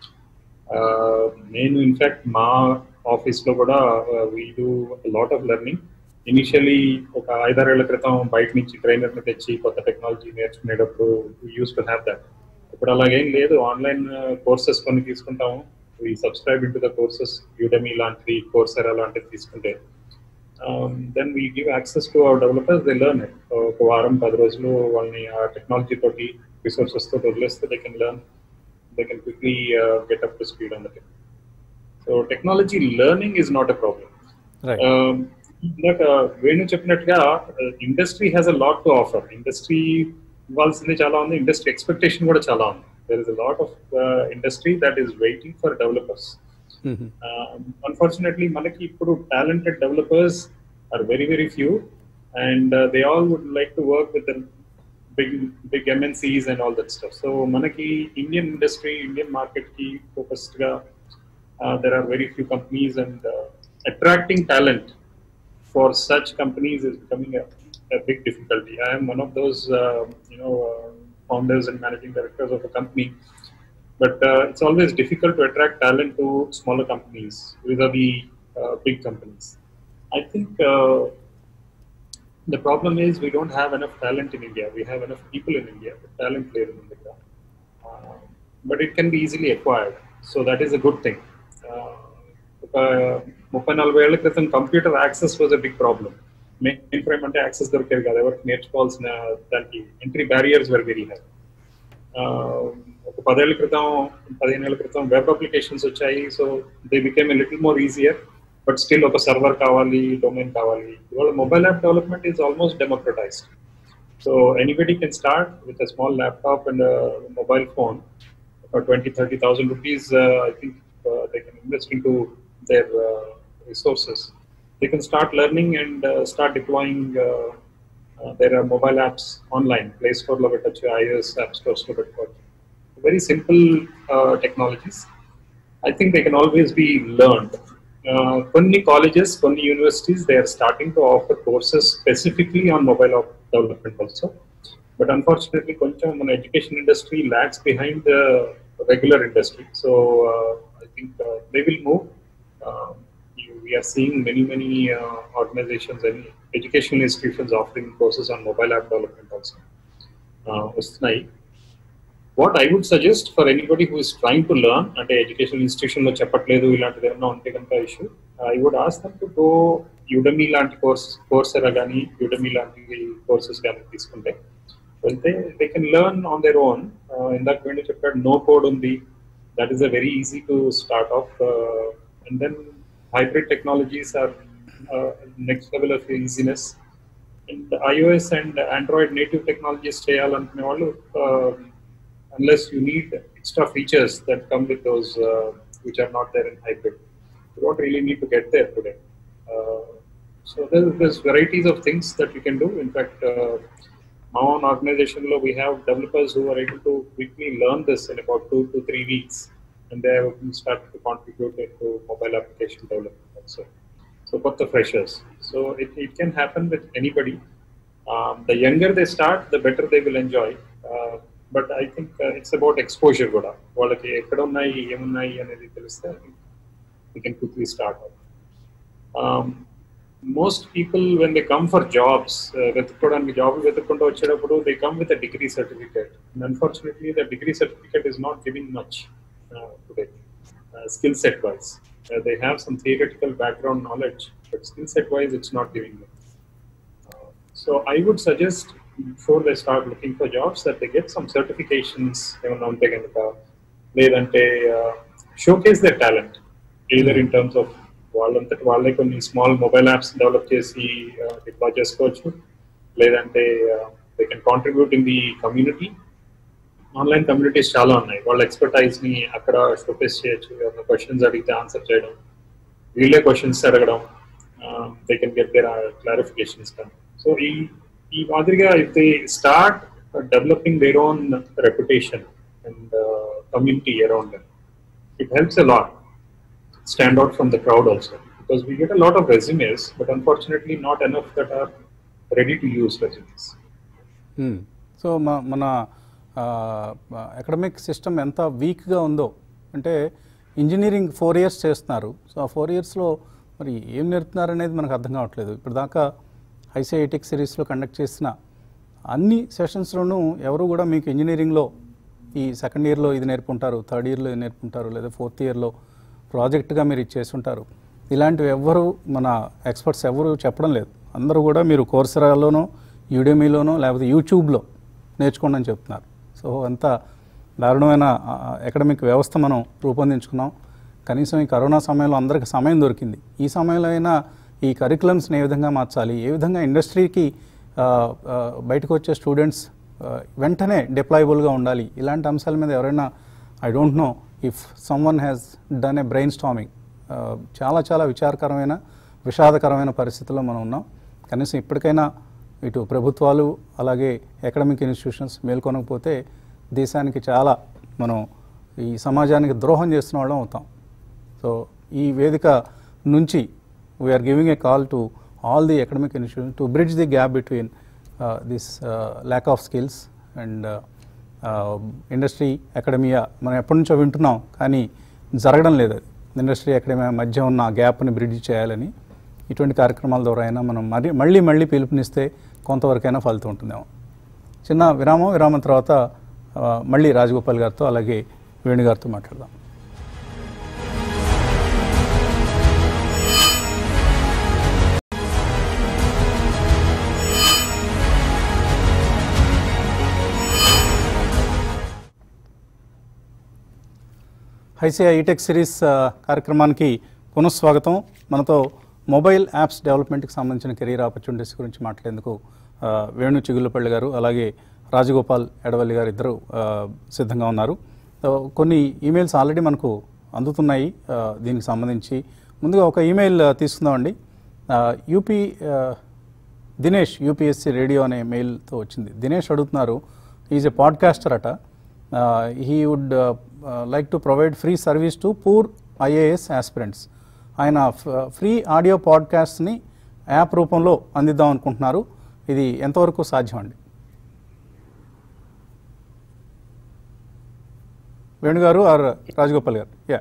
నేను ఇన్ఫాక్ట్ మా ఆఫీస్ లో కూడా we do lot of learning initially ఒక ఐదారేళ్ల క్రితం బయట నుంచి ట్రైనర్ ని తెచ్చి కొత్త టెక్నాలజీ నేర్చుకునేటప్పుడు యూస్ టు హ్యావ్ దట్ ఇప్పుడు అలాగేం లేదు ఆన్లైన్ కోర్సెస్ కొన్ని తీసుకుంటాము ఈ subscribe into the courses Udemy లాంటివి కోర్సెరా లాంటివి తీసుకుంటే then we give access to our developers they learn it ఒక వారం పది రోజులు వాళ్ళని ఆ టెక్నాలజీ తోటి రిసోర్సెస్ తోటి వదిలేస్తే they can learn they can quickly get up to speed on the so technology learning is not a problem right ఇందాక వేణు చెప్పినట్టుగా industry has a lot to offer industry ఇవ్వాల్సింది చాలా ఉంది ఇండస్ట్రీ ఎక్స్పెక్టేషన్ కూడా చాలా ఉంది there is a lot of industry that is waiting for developers unfortunately మనకి ఇప్పుడు talented developers are very very few and they all would like to work with big big MNCs and all that stuff so మనకి Indian industry Indian market కి focused గా there are very few companies and attracting talent for such companies is becoming a, a big difficulty. I am one of those, uh, you know, uh, founders and managing directors of a company. But uh, it's always difficult to attract talent to smaller companies vis-a-vis uh, big companies. I think uh, the problem is we don't have enough talent in India. We have enough people in India, but talent there in India. Uh, but it can be easily acquired. So that is a good thing. Uh, ఒక ముప్పై నలభై ఏళ్ల క్రితం computer access was a big problem mainframe అంటే access దొరికేది కాదు ఎవరికి నేర్చుకోవాల్సిన దానికి entry barriers were very high ఒక పదేళ్ల క్రితం పదిహేను ఏళ్ల క్రితం వెబ్ అప్లికేషన్స్ వచ్చాయి so they became a little more easier but still ఒక సర్వర్ కావాలి డొమైన్ కావాలి ఇవాళ mobile app development is almost democratized so anybody can start with a small laptop and mobile phone twenty thirty thousand rupees I think they can invest into their uh, resources. They can start learning and uh, start deploying uh, uh, their uh, mobile apps online. Play Store లో పెట్టచ్చు iOS app stores లో పెట్టుకోవచ్చు very simple uh, technologies. I think they can always be learned. Uh, కొన్ని colleges, కొన్ని universities, they are starting to offer courses specifically on mobile app development also. But unfortunately, కొంచెం మన education industry lags behind the regular industry. So uh, I think uh, they will move. Uh, you- we are seeing many, many uh, organizations and educational institutions offering courses on mobile app development also. Uh, వస్తున్నాయి what I would suggest for anybody who is trying to learn అంటే education institution లో చెప్పట్లేదు ఇలాంటిది ఏమన్నా ఉంటే కనుక issue I would ask them to go Udemy లాంటి course Coursera కానీ యుడమీ లాంటి కోర్సెస్ కానీ తీసుకుంటే వెళ్తే they can learn on their own ఇందాక వెళ్ళి చెప్పాడు నో కోడ్ ఉంది that is a very easy to start off and then hybrid technologies are next level of easiness and iOS and Android native technologies చేయాలనుకునే వాళ్ళు unless you need extra features that come with those uh, which are not there in hybrid. You don't really need to get there today. Uh, so there's, there's varieties of things that you can do. In fact, uh, our own organization, lo, we have developers who are able to quickly learn this in about two to three weeks, and they have started to contribute into mobile application development also. So for the freshers, so it, it can happen with anybody. Um, the younger they start, the better they will enjoy. Uh, but I think it's about exposure కూడా వాళ్ళకి ఎక్కడ ఉన్నాయి ఏమున్నాయి అనేది తెలిస్తే you can quickly start most people when they come for jobs వెతుక్కోవడానికి job వెతుక్కుంటూ వచ్చేటప్పుడు they come with a degree certificate unfortunately the degree certificate is not giving much today skill set wise they have some theoretical background knowledge but skill set wise it's not giving so I would suggest before they start looking for jobs that they get some certifications ఏమన్నా ఉంటే కనుక లేదంటే showcase the talent either in terms of వాళ్ళంతటి వాళ్ళే కొన్ని small mobile apps develop చేసి deploy చేసుకోవచ్చు లేదంటే they can contribute in the community online communities చాలా ఉన్నాయి వాళ్ళ ఎక్స్పర్టైజ్ ని అక్కడ షోకేస్ చేయొచ్చు ఏమైనా క్వశ్చన్స్ అడిగితే ఆన్సర్ చేయడం వీళ్ళే క్వశ్చన్స్ అడగడం they can get their clarifications so ఈ ఈ మాదిరిగా if they start developing their own reputation and community around them it helps a lot stand out from the crowd also because we get a lot of resumes but unfortunately not enough that are ready to use resumes so మన academic system ఎంత వీక్గా ఉందో అంటే engineering four years చేస్తున్నారు so ఆ four ఇయర్స్లో మరి ఏం నేర్పుతున్నారు అనేది మనకు అర్థం కావట్లేదు ఇప్పుడు దాకా ఐసీఐటెక్ సిరీస్లో కండక్ట్ చేసిన అన్ని సెషన్స్లోనూ ఎవరు కూడా మీకు ఇంజనీరింగ్లో ఈ సెకండ్ ఇయర్లో ఇది నేర్పుంటారు థర్డ్ ఇయర్లో ఇది నేర్పుంటారు లేదా ఫోర్త్ ఇయర్లో ప్రాజెక్ట్గా మీరు ఇచ్చేస్తుంటారు ఇలాంటివి ఎవ్వరు మన ఎక్స్పర్ట్స్ ఎవరు చెప్పడం లేదు అందరూ కూడా మీరు కోర్సరాలోనో యూడెమీలోనో లేకపోతే యూట్యూబ్లో నేర్చుకోండి అని చెప్తున్నారు సో అంత దారుణమైన అకాడమిక్ వ్యవస్థ మనం రూపొందించుకున్నాం కనీసం ఈ కరోనా సమయంలో అందరికి సమయం దొరికింది ఈ సమయంలో అయినా ఈ కరికులమ్స్ని ఏ విధంగా మార్చాలి ఏ విధంగా ఇండస్ట్రీకి ఆ, ఆ, బయటకు వచ్చే స్టూడెంట్స్ ఆ, వెంటనే డిప్లాయబుల్గా ఉండాలి ఇలాంటి అంశాల మీద ఎవరైనా I don't know if someone has done a brainstorming చాలా చాలా విచారకరమైన విషాదకరమైన పరిస్థితుల్లో మనం ఉన్నాం కనీసం ఇప్పటికైనా ఇటు ప్రభుత్వాలు అలాగే అకాడమిక్ ఇన్స్టిట్యూషన్స్ మేల్కొనకపోతే దేశానికి చాలా మనం ఈ సమాజానికి ద్రోహం చేస్తున్న వాళ్ళం అవుతాం సో ఈ వేదిక నుంచి we are giving a call to all the academic institution to bridge the gap between this lack of skills and industry academia మనం ఎప్పటి నుంచో వింటున్నాం కానీ జరగడం లేదు అది ఇండస్ట్రీ అకాడమియా మధ్య ఉన్న గ్యాప్ని బ్రిడ్జ్ చేయాలని ఇటువంటి కార్యక్రమాల ద్వారా అయినా మనం మరి మళ్ళీ మళ్ళీ పిలుపునిస్తే కొంతవరకైనా ఫలితం ఉంటుందేమో చిన్న విరామం విరామం తర్వాత ఆ, మళ్ళీ రాజగోపాల్ గారితో అలాగే వేణు గారితో మాట్లాడదాం హైసియా ఈటెక్ సిరీస్ ఆ, కార్యక్రమానికి పునఃస్వాగతం మనతో మొబైల్ యాప్స్ డెవలప్మెంట్కి సంబంధించిన కెరీర్ ఆపర్చునిటీస్ గురించి మాట్లాడేందుకు ఆ, వేణు చిగుళ్ళపల్లి గారు అలాగే రాజగోపాల్ ఎడవల్లి గారు ఇద్దరు ఆ, సిద్ధంగా ఉన్నారు సో, కొన్ని ఈమెయిల్స్ ఆల్రెడీ మనకు అందుతున్నాయి ఆ, దీనికి సంబంధించి ముందుగా ఒక ఈమెయిల్ ఆ, తీసుకుందామండి ఆ, యూపీ ఆ, దినేష్ యూపీఎస్సీ రేడియో అనే మెయిల్తో వచ్చింది దినేష్ అడుగుతున్నారు ఈజ్ ఎ పాడ్కాస్టర్ అట he would like to provide free service to poor IAS aspirants ఆయన ఫ్రీ ఆడియో పాడ్కాస్ట్ని యాప్ రూపంలో అందిద్దాం అనుకుంటున్నారు ఇది ఎంతవరకు సాధ్యం అండి వేణుగారు ఆర్ రాజగోపాల్ గారు యా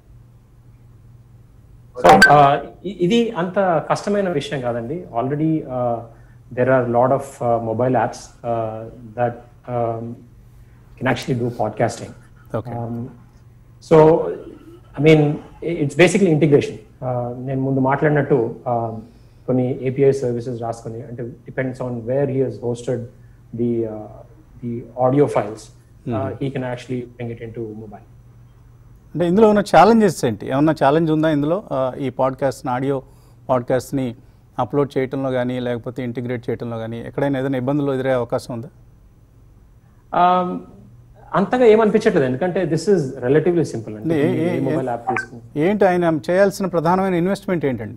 సో ఇది అంత కష్టమైన విషయం కాదండి already there are lot of mobile apps that can actually do podcasting okay so I mean it's basically integration నేను ముందు మాట్లాడినట్టు uh, కొన్ని ఏపీఐ సర్వీసెస్ రాసుకొని అంటే depends on where he has hosted the the audio files he can actually bring it into mobile అంటే ఇందులో ఉన్న challenges ఏంటి ఏమన్నా ఛాలెంజ్ ఉందా ఇందులో ఆ, ఈ పాడ్కాస్ట్ని ఆడియో పాడ్కాస్ట్ని అప్లోడ్ చేయటంలో కానీ లేకపోతే ఇంటిగ్రేట్ చేయటంలో కానీ ఎక్కడైనా ఏదైనా ఇబ్బందులు ఎదురే అవకాశం ఉందా Um, అంతగా ఏమనిపించట్లేదు ఎందుకంటే దిస్ ఇస్ రిలేటివ్లీ సింపుల్ అండి ఏ- ఏ- ఏ- మొబైల్ యాప్ తీసుకుని ఏంటి ఆయన చేయాల్సిన ప్రధానమైన ఇన్వెస్ట్మెంట్ ఏంటండి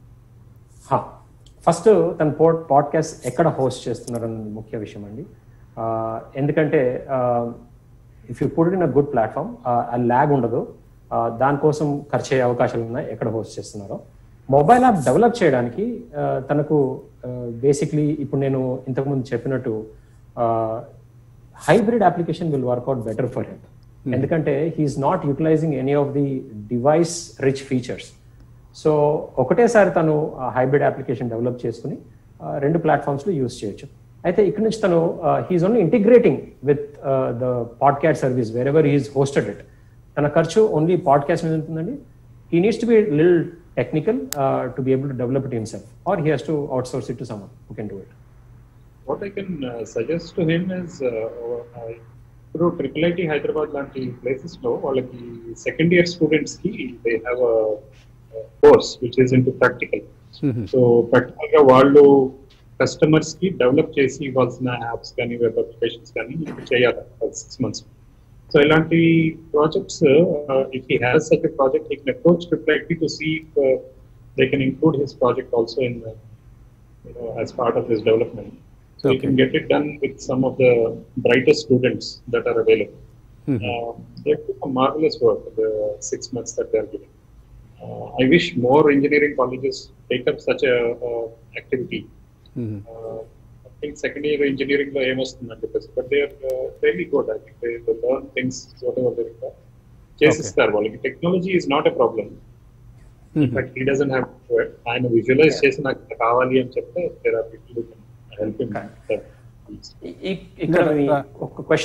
ఫస్ట్ తన పోడ్ పాడ్కాస్ట్ ఎక్కడ హోస్ట్ చేస్తున్నారని ముఖ్య విషయం అండి Uh, ఎందుకంటే if you put in a good platform ఆ ల్యాగ్ ఉండదు Uh, దానికోసం ఖర్చు అయ్యే అవకాశాలు ఉన్నాయి ఎక్కడ హోస్ట్ చేస్తున్నారో మొబైల్ యాప్ డెవలప్ చేయడానికి uh, తనకు బేసిక్లీ ఇప్పుడు నేను ఇంతకుముందు చెప్పినట్టు hybrid application will work out better for him ఎందుకంటే he is not utilising any of the device rich features so ఒకటేసారి తను హైబ్రిడ్ అప్లికేషన్ డెవలప్ చేసుకుని ఆ, రెండు ప్లాట్ఫామ్స్ లో యూస్ చేయొచ్చు అయితే ఇక్కడ నుంచి తను he is only integrating with the podcast service wherever he is hosted it తన ఖర్చు ఓన్లీ పాడ్కాస్ట్ మీద ఉంటుందండి హీ నీడ్స్ టు బి లిల్ technical to be able to develop it himself or he has to outsource it to some who can do it what I can suggest to him is ఇప్పుడు triple IT Hyderabad లాంటి places లో వాళ్ళకి second year students కి they have course which is into practical so practical గా వాళ్ళు customers కి develop చేసి ఇవ్వాల్సిన యాప్స్ కానీ వెబ్ అప్లికేషన్స్ కానీ చేయాలి సిక్స్ మంత్స్ సో ఇలాంటి projects if he has such a project he can approach triple IT to see they can include his project also in you know, as part of his development. So you Okay. can get it done with some of the brightest students that are available. Uh, they've done some marvelous work the six months that they're giving. Uh, I wish more engineering colleges take up such a uh, activity. Uh, I think second year engineering lo ఏమొస్తుందని చెప్పేసి but they are very good I think they learn things whatever they చేసిస్తారు వాళ్ళకి technology is not a problem but he doesn't have ఆయన visualise చేసి నాకు ఇది కావాలి అని చెప్తే there are people help him ఇ- ఇక్కడ మీ ఒక క్వశ్చన్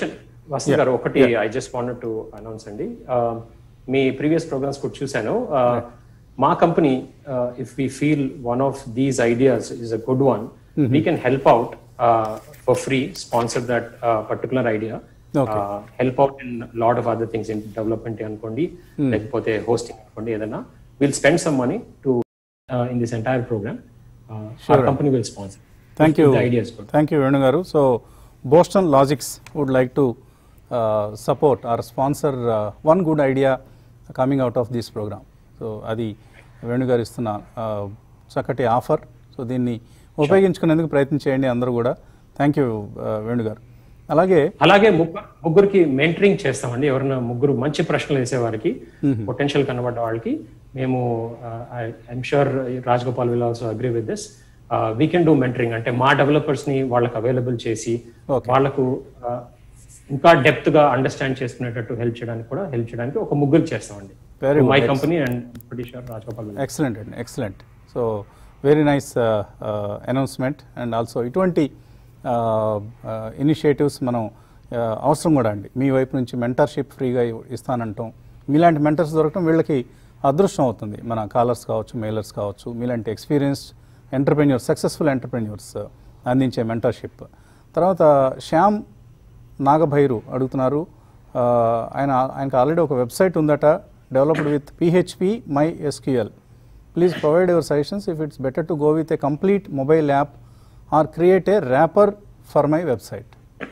వసంత్ గారు ఒకటి I just wanted to announce అండి Uh, మీ ప్రీవియస్ ప్రోగ్రామ్స్ కూడా చూశాను Uh, మా company if we feel one of these ideas is a good one we can help out for free sponsor that particular idea help out in lot of other things in development అనుకోండి లేకపోతే hosting అనుకోండి ఏదైనా will spend some money to in this entire programme company will sponsor thank you ideas కూడా thank you Venu garu so Boston Logics would like to support or sponsor one good idea coming out of this programme so అది వేణు గారు ఇస్తున్న uh, చక్కటి offer so దీన్ని ఉపయోగించుకునేందుకు ప్రయత్నం చేయండి అందరూ కూడా థ్యాంక్ యూ వేణు గారు అలాగే అలాగే ముగ్గురు ముగ్గురికి మెంటరింగ్ చేస్తామండి ఎవరైనా ముగ్గురు మంచి ప్రశ్నలు వేసే వారికి పొటెన్షియల్ కనబడ్డ వాళ్ళకి మేము I'm sure Rajagopal will also agree with this we can do mentoring అంటే మా డెవలపర్స్ ని వాళ్ళకి అవైలబుల్ చేసి Okay. వాళ్ళకు uh, ఇంకా డెప్త్ గా అండర్స్టాండ్ చేసుకునేటట్టు హెల్ప్ చేయడానికి కూడా హెల్ప్ చేయడానికి ఒక ముగ్గురు చేస్తామండి Very my good. Company and sure Rajagopal will. Excellent అండి excellent so very nice announcement and also ఇటువంటి ఇనిషియేటివ్స్ మనం uh, అవసరం కూడా అండి మీ వైపు నుంచి మెంటర్షిప్ ఫ్రీగా ఇవ్- ఇస్తానంటాం మీలాంటి మెంటర్స్ దొరకడం వీళ్ళకి అదృష్టం అవుతుంది మన కాలర్స్ కావచ్చు మెయిలర్స్ కావచ్చు మీలాంటి ఎక్స్పీరియన్స్డ్ ఎంటర్ప్రెన్యూర్స్ సక్సెస్ఫుల్ ఎంటర్ప్రెన్యూర్స్ అందించే మెంటర్షిప్ తర్వాత శ్యామ్ నాగభైరు అడుగుతున్నారు ఆ, ఆయన ఆయనకు ఆల్రెడీ ఒక వెబ్సైట్ ఉందట developed with PHP MySQL please provide your suggestions if it's better to go with a complete mobile app or create a wrapper for my website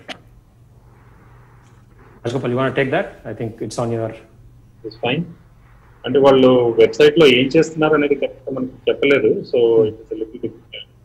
Rajagopal you want take that I think it's on your it's fine అంటే వాళ్ళు website లో ఏం చేస్తున్నారు అనేది correct మనకు చెప్పలేదు so it's little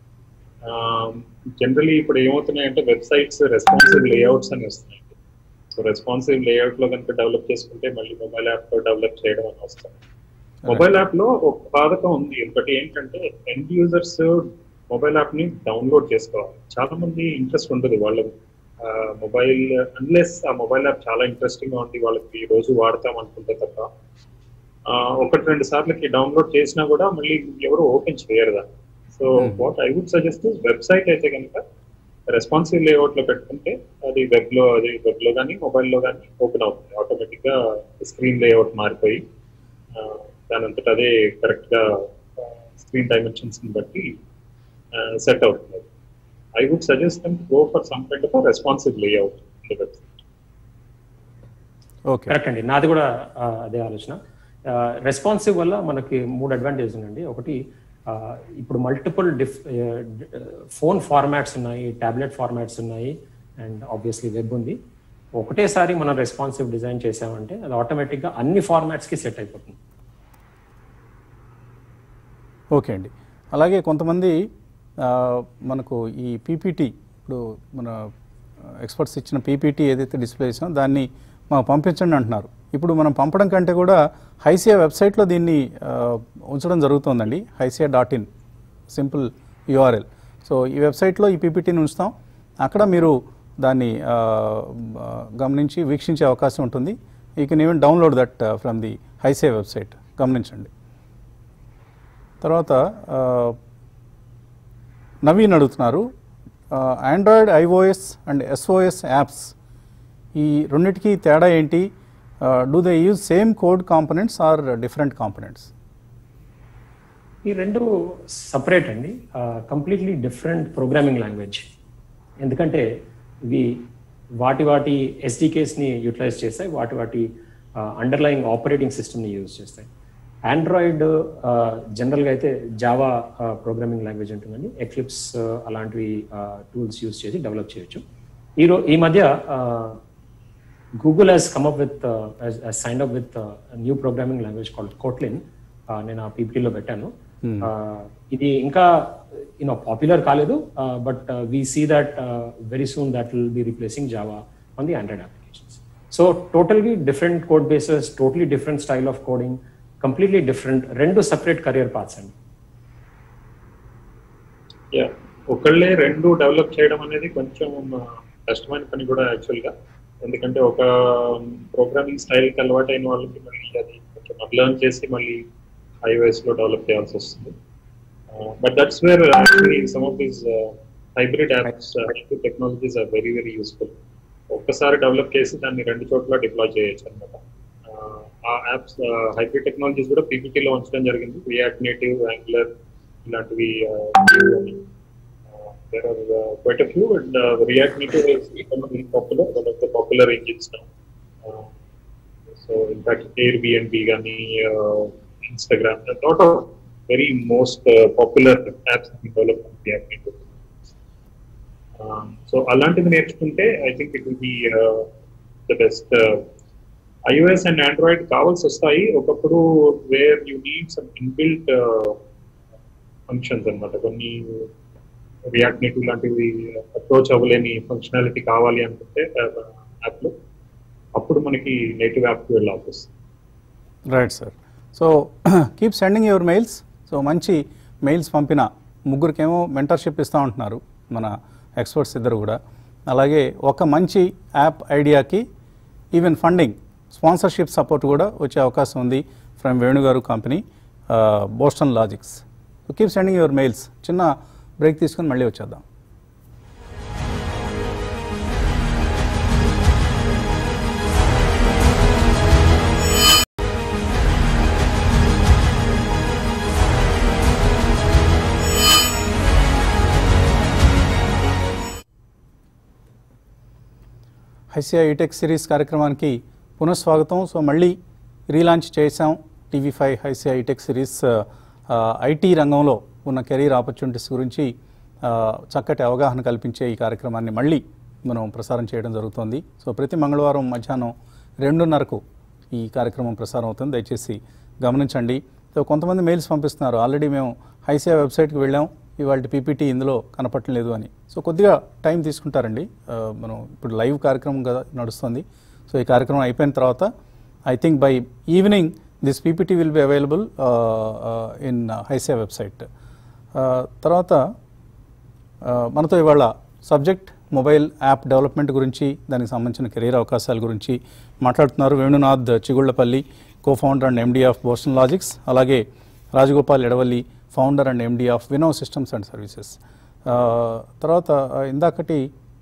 generally ఇప్పుడు ఏమవుతున్నాయంటే websites responsive layouts అని వస్తున్నాయి సో రెస్పాన్సివ్ లేఅవుట్ లో కనుక డెవలప్ చేసుకుంటే మళ్ళీ మొబైల్ యాప్ లో డెవలప్ చేయడం అని వస్తుంది మొబైల్ యాప్ లో ఒక బాధకం ఉంది ఒకటి ఏంటంటే ఎండ్ యూజర్స్ మొబైల్ యాప్ ని డౌన్లోడ్ చేసుకోవాలి చాలా మంది ఇంట్రెస్ట్ ఉండదు వాళ్ళ మొబైల్ అన్లెస్ ఆ మొబైల్ యాప్ చాలా ఇంట్రెస్టింగ్ గా ఉంది వాళ్ళకి ఈ రోజు వాడతాం అనుకుంటే తప్ప ఆ, ఒకటి రెండు సార్లకి డౌన్లోడ్ చేసినా కూడా మళ్ళీ ఎవరు ఓపెన్ చేయరు దాన్ని so what I would suggest website అయితే కనుక రెస్పాన్సివ్ లేఅవుట్ లో పెట్టుకుంటే అది వెబ్ లో అది వెబ్ లో కానీ మొబైల్లో కానీ ఓపెన్ అవుతుంది ఆటోమేటిక్ గా స్క్రీన్ లేఅవుట్ మారిపోయి ఆ, దాని అంతటా అదే కరెక్ట్ గా స్క్రీన్ డైమెన్షన్స్ ని బట్టి సెట్ అవుతుంది I would suggest go for some kind of responsive layout in the website okay correct అండి నాది కూడా ఆ, అదే ఆలోచన రెస్పాన్సివ్ వల్ల మనకి మూడు అడ్వాంటేజ్ ఉందండి ఒకటి ఆ, ఇప్పుడు మల్టిపుల్ డిఫ్ ఫోన్ ఫార్మాట్స్ ఉన్నాయి టాబ్లెట్ ఫార్మాట్స్ ఉన్నాయి అండ్ ఆబ్వియస్లీ వెబ్ ఉంది ఒకటేసారి మనం రెస్పాన్సివ్ డిజైన్ చేసామంటే అది ఆటోమేటిక్గా అన్ని ఫార్మాట్స్కి సెట్ అయిపోతుంది ఓకే అండి అలాగే కొంతమంది ఆ, మనకు ఈ పీపీటీ ఇప్పుడు మన ఎక్స్పర్ట్స్ ఇచ్చిన పీపీటీ ఏదైతే డిస్ప్లే చేసామో దాన్ని మాకు పంపించండి అంటున్నారు ఇప్పుడు మనం పంపడం కంటే కూడా హైసియా వెబ్సైట్లో దీన్ని ఆ, ఉంచడం జరుగుతుందండి HYSEA dot in simple URL so ఈ వెబ్సైట్లో ఈ పీపీటీని ఉంచుతాం అక్కడ మీరు దాన్ని ఆ, ఆ, గమనించి వీక్షించే అవకాశం ఉంటుంది you can even download that from the HYSEA website గమనించండి తర్వాత ఆ, నవీన్ అడుగుతున్నారు Android iOS and SOS apps ఈ రెండింటికి తేడా ఏంటి do they use same code components or different components ఈ రెండు సపరేట్ అండి కంప్లీట్లీ డిఫరెంట్ ప్రోగ్రామింగ్ లాంగ్వేజ్ ఎందుకంటే ఇవి వాటి వాటి ఎస్డికేస్ని యూటిలైజ్ చేస్తాయి వాటి వాటి అండర్లయింగ్ ఆపరేటింగ్ సిస్టమ్ని యూజ్ చేస్తాయి ఆండ్రాయిడ్ జనరల్గా అయితే జావా ప్రోగ్రామింగ్ లాంగ్వేజ్ ఉంటుందండి ఎక్లిప్స్ అలాంటివి టూల్స్ యూజ్ చేసి డెవలప్ చేయొచ్చు ఈ రో ఈ మధ్య Google has come up with sign up with new programming language called Kotlin నేను ఆ పీపీటీలో పెట్టాను Uh, ఇది ఇంకా యూనో పాపులర్ కాలేదు but we see that very soon that will be replacing Java on the Android applications so టోటల్గా different code bases totally different style of coding completely different రెండు separate career paths అండి యా ఒకళ్ళే రెండు develop చేయడం అనేది కొంచెం ఆ, కష్టమైన పని కూడా యాక్చువల్ గా ఎందుకంటే ఒక ప్రోగ్రామింగ్ స్టైల్ కి అలవాటైన వాళ్ళకి మళ్ళీ అది కొంచెం లెర్న్ చేసి మళ్ళీ ఐఓఎస్ లో డెవలప్ చేయాల్సి వస్తుంది but that's where actually some of these hybrid apps hybrid technologies are very very useful ఒక్కసారి డెవలప్ చేసి దాన్ని రెండు చోట్ల డిప్లాయ్ చేయొచ్చు అనమాట ఆ యాప్స్ హైబ్రిడ్ టెక్నాలజీస్ కూడా పీపీటీలో ఉంచడం జరిగింది రియాక్ట్ నేటివ్ యాంగులర్ ఇలాంటివి there are uh, quite a few and uh, React Native is becoming popular, one of the popular engines now. Uh, so in fact, Airbnb, Gani, uh, Instagram, a lot of very most uh, popular apps have been developed on React Native. So అలాంటివి నేర్చుకుంటే I think it will be the best iOS and Android కావాల్సి వస్తాయి ఒకప్పుడు where you need some inbuilt functions అనమాట కొన్ని React Native లాంటివి approach అవ్వలేని functionality కావాలి అనుకుంటే యాప్లో అప్పుడు మనకి నేటివ్ యాప్కి వెళ్ళాల్సి వస్తుంది right sir so keep sending your mails so మంచి మెయిల్స్ పంపిన ముగ్గురికేమో మెంటర్షిప్ ఇస్తూ ఉంటున్నారు మన ఎక్స్పర్ట్స్ ఇద్దరు కూడా అలాగే ఒక మంచి యాప్ ఐడియాకి ఈవెన్ ఫండింగ్ స్పాన్సర్షిప్ సపోర్ట్ కూడా వచ్చే అవకాశం ఉంది ఫ్రమ్ వేణుగారు company Boston Logics so keep sending your mails చిన్న బ్రేక్ తీసుకొని మళ్ళీ వచ్చేద్దాం ఐసిఐ ఈటెక్ సిరీస్ కార్యక్రమానికి పునఃస్వాగతం సో మళ్ళీ రీలాంచ్ చేశాం TV five HYSEA eTech series IT రంగంలో ఉన్న కెరీర్ ఆపర్చునిటీస్ గురించి ఆ, చక్కటి అవగాహన కల్పించే ఈ కార్యక్రమాన్ని మళ్ళీ మనం ప్రసారం చేయడం జరుగుతోంది సో ప్రతి మంగళవారం మధ్యాహ్నం రెండున్నరకు ఈ కార్యక్రమం ప్రసారం అవుతుంది దయచేసి గమనించండి సో కొంతమంది మెయిల్స్ పంపిస్తున్నారు ఆల్రెడీ మేము ఐసిఐ వెబ్సైట్కి వెళ్ళాం ఇవాళ పీపీటీ ఇందులో కనపట్టలేదు అని సో కొద్దిగా టైం తీసుకుంటారండి ఆ, మనం ఇప్పుడు లైవ్ కార్యక్రమం కదా నడుస్తుంది సో ఈ కార్యక్రమం అయిపోయిన తర్వాత I think by evening this PPT will be available in HYSEA website తర్వాత ఆ, మనతో ఇవాళ సబ్జెక్ట్ మొబైల్ యాప్ డెవలప్మెంట్ గురించి దానికి సంబంధించిన కెరీర్ అవకాశాల గురించి మాట్లాడుతున్నారు Venunath Chigullapalli co founder and MD of Boston Logics అలాగే Rajagopal Edavalli founder and MD of వినో systems and Services తర్వాత ఆ, ఇందాకటి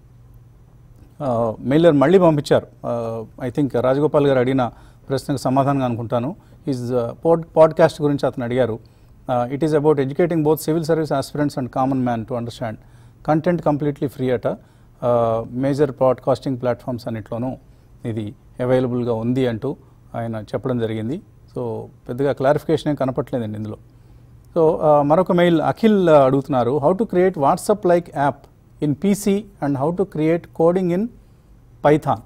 మెయిలర్ మళ్ళీ పంపించారు ఐ థింక్ రాజగోపాల్ గారు అడిగిన ప్రశ్నకు సమాధానంగా అనుకుంటాను ఈజ్ పోడ్ పాడ్కాస్ట్ గురించి అతను అడిగారు it is about educating both civil service aspirants and common man to understand content completely free అట మేజర్ పాడ్కాస్టింగ్ ప్లాట్ఫామ్స్ అన్నిట్లోనూ ఇది అవైలబుల్గా ఉంది అంటూ ఆయన చెప్పడం జరిగింది సో పెద్దగా క్లారిఫికేషన్ ఏం కనపట్లేదండి ఇందులో సో ఆ, మరొక మెయిల్ అఖిల్ ఆ, అడుగుతున్నారు how to create WhatsApp like app in PC and how to create coding in Python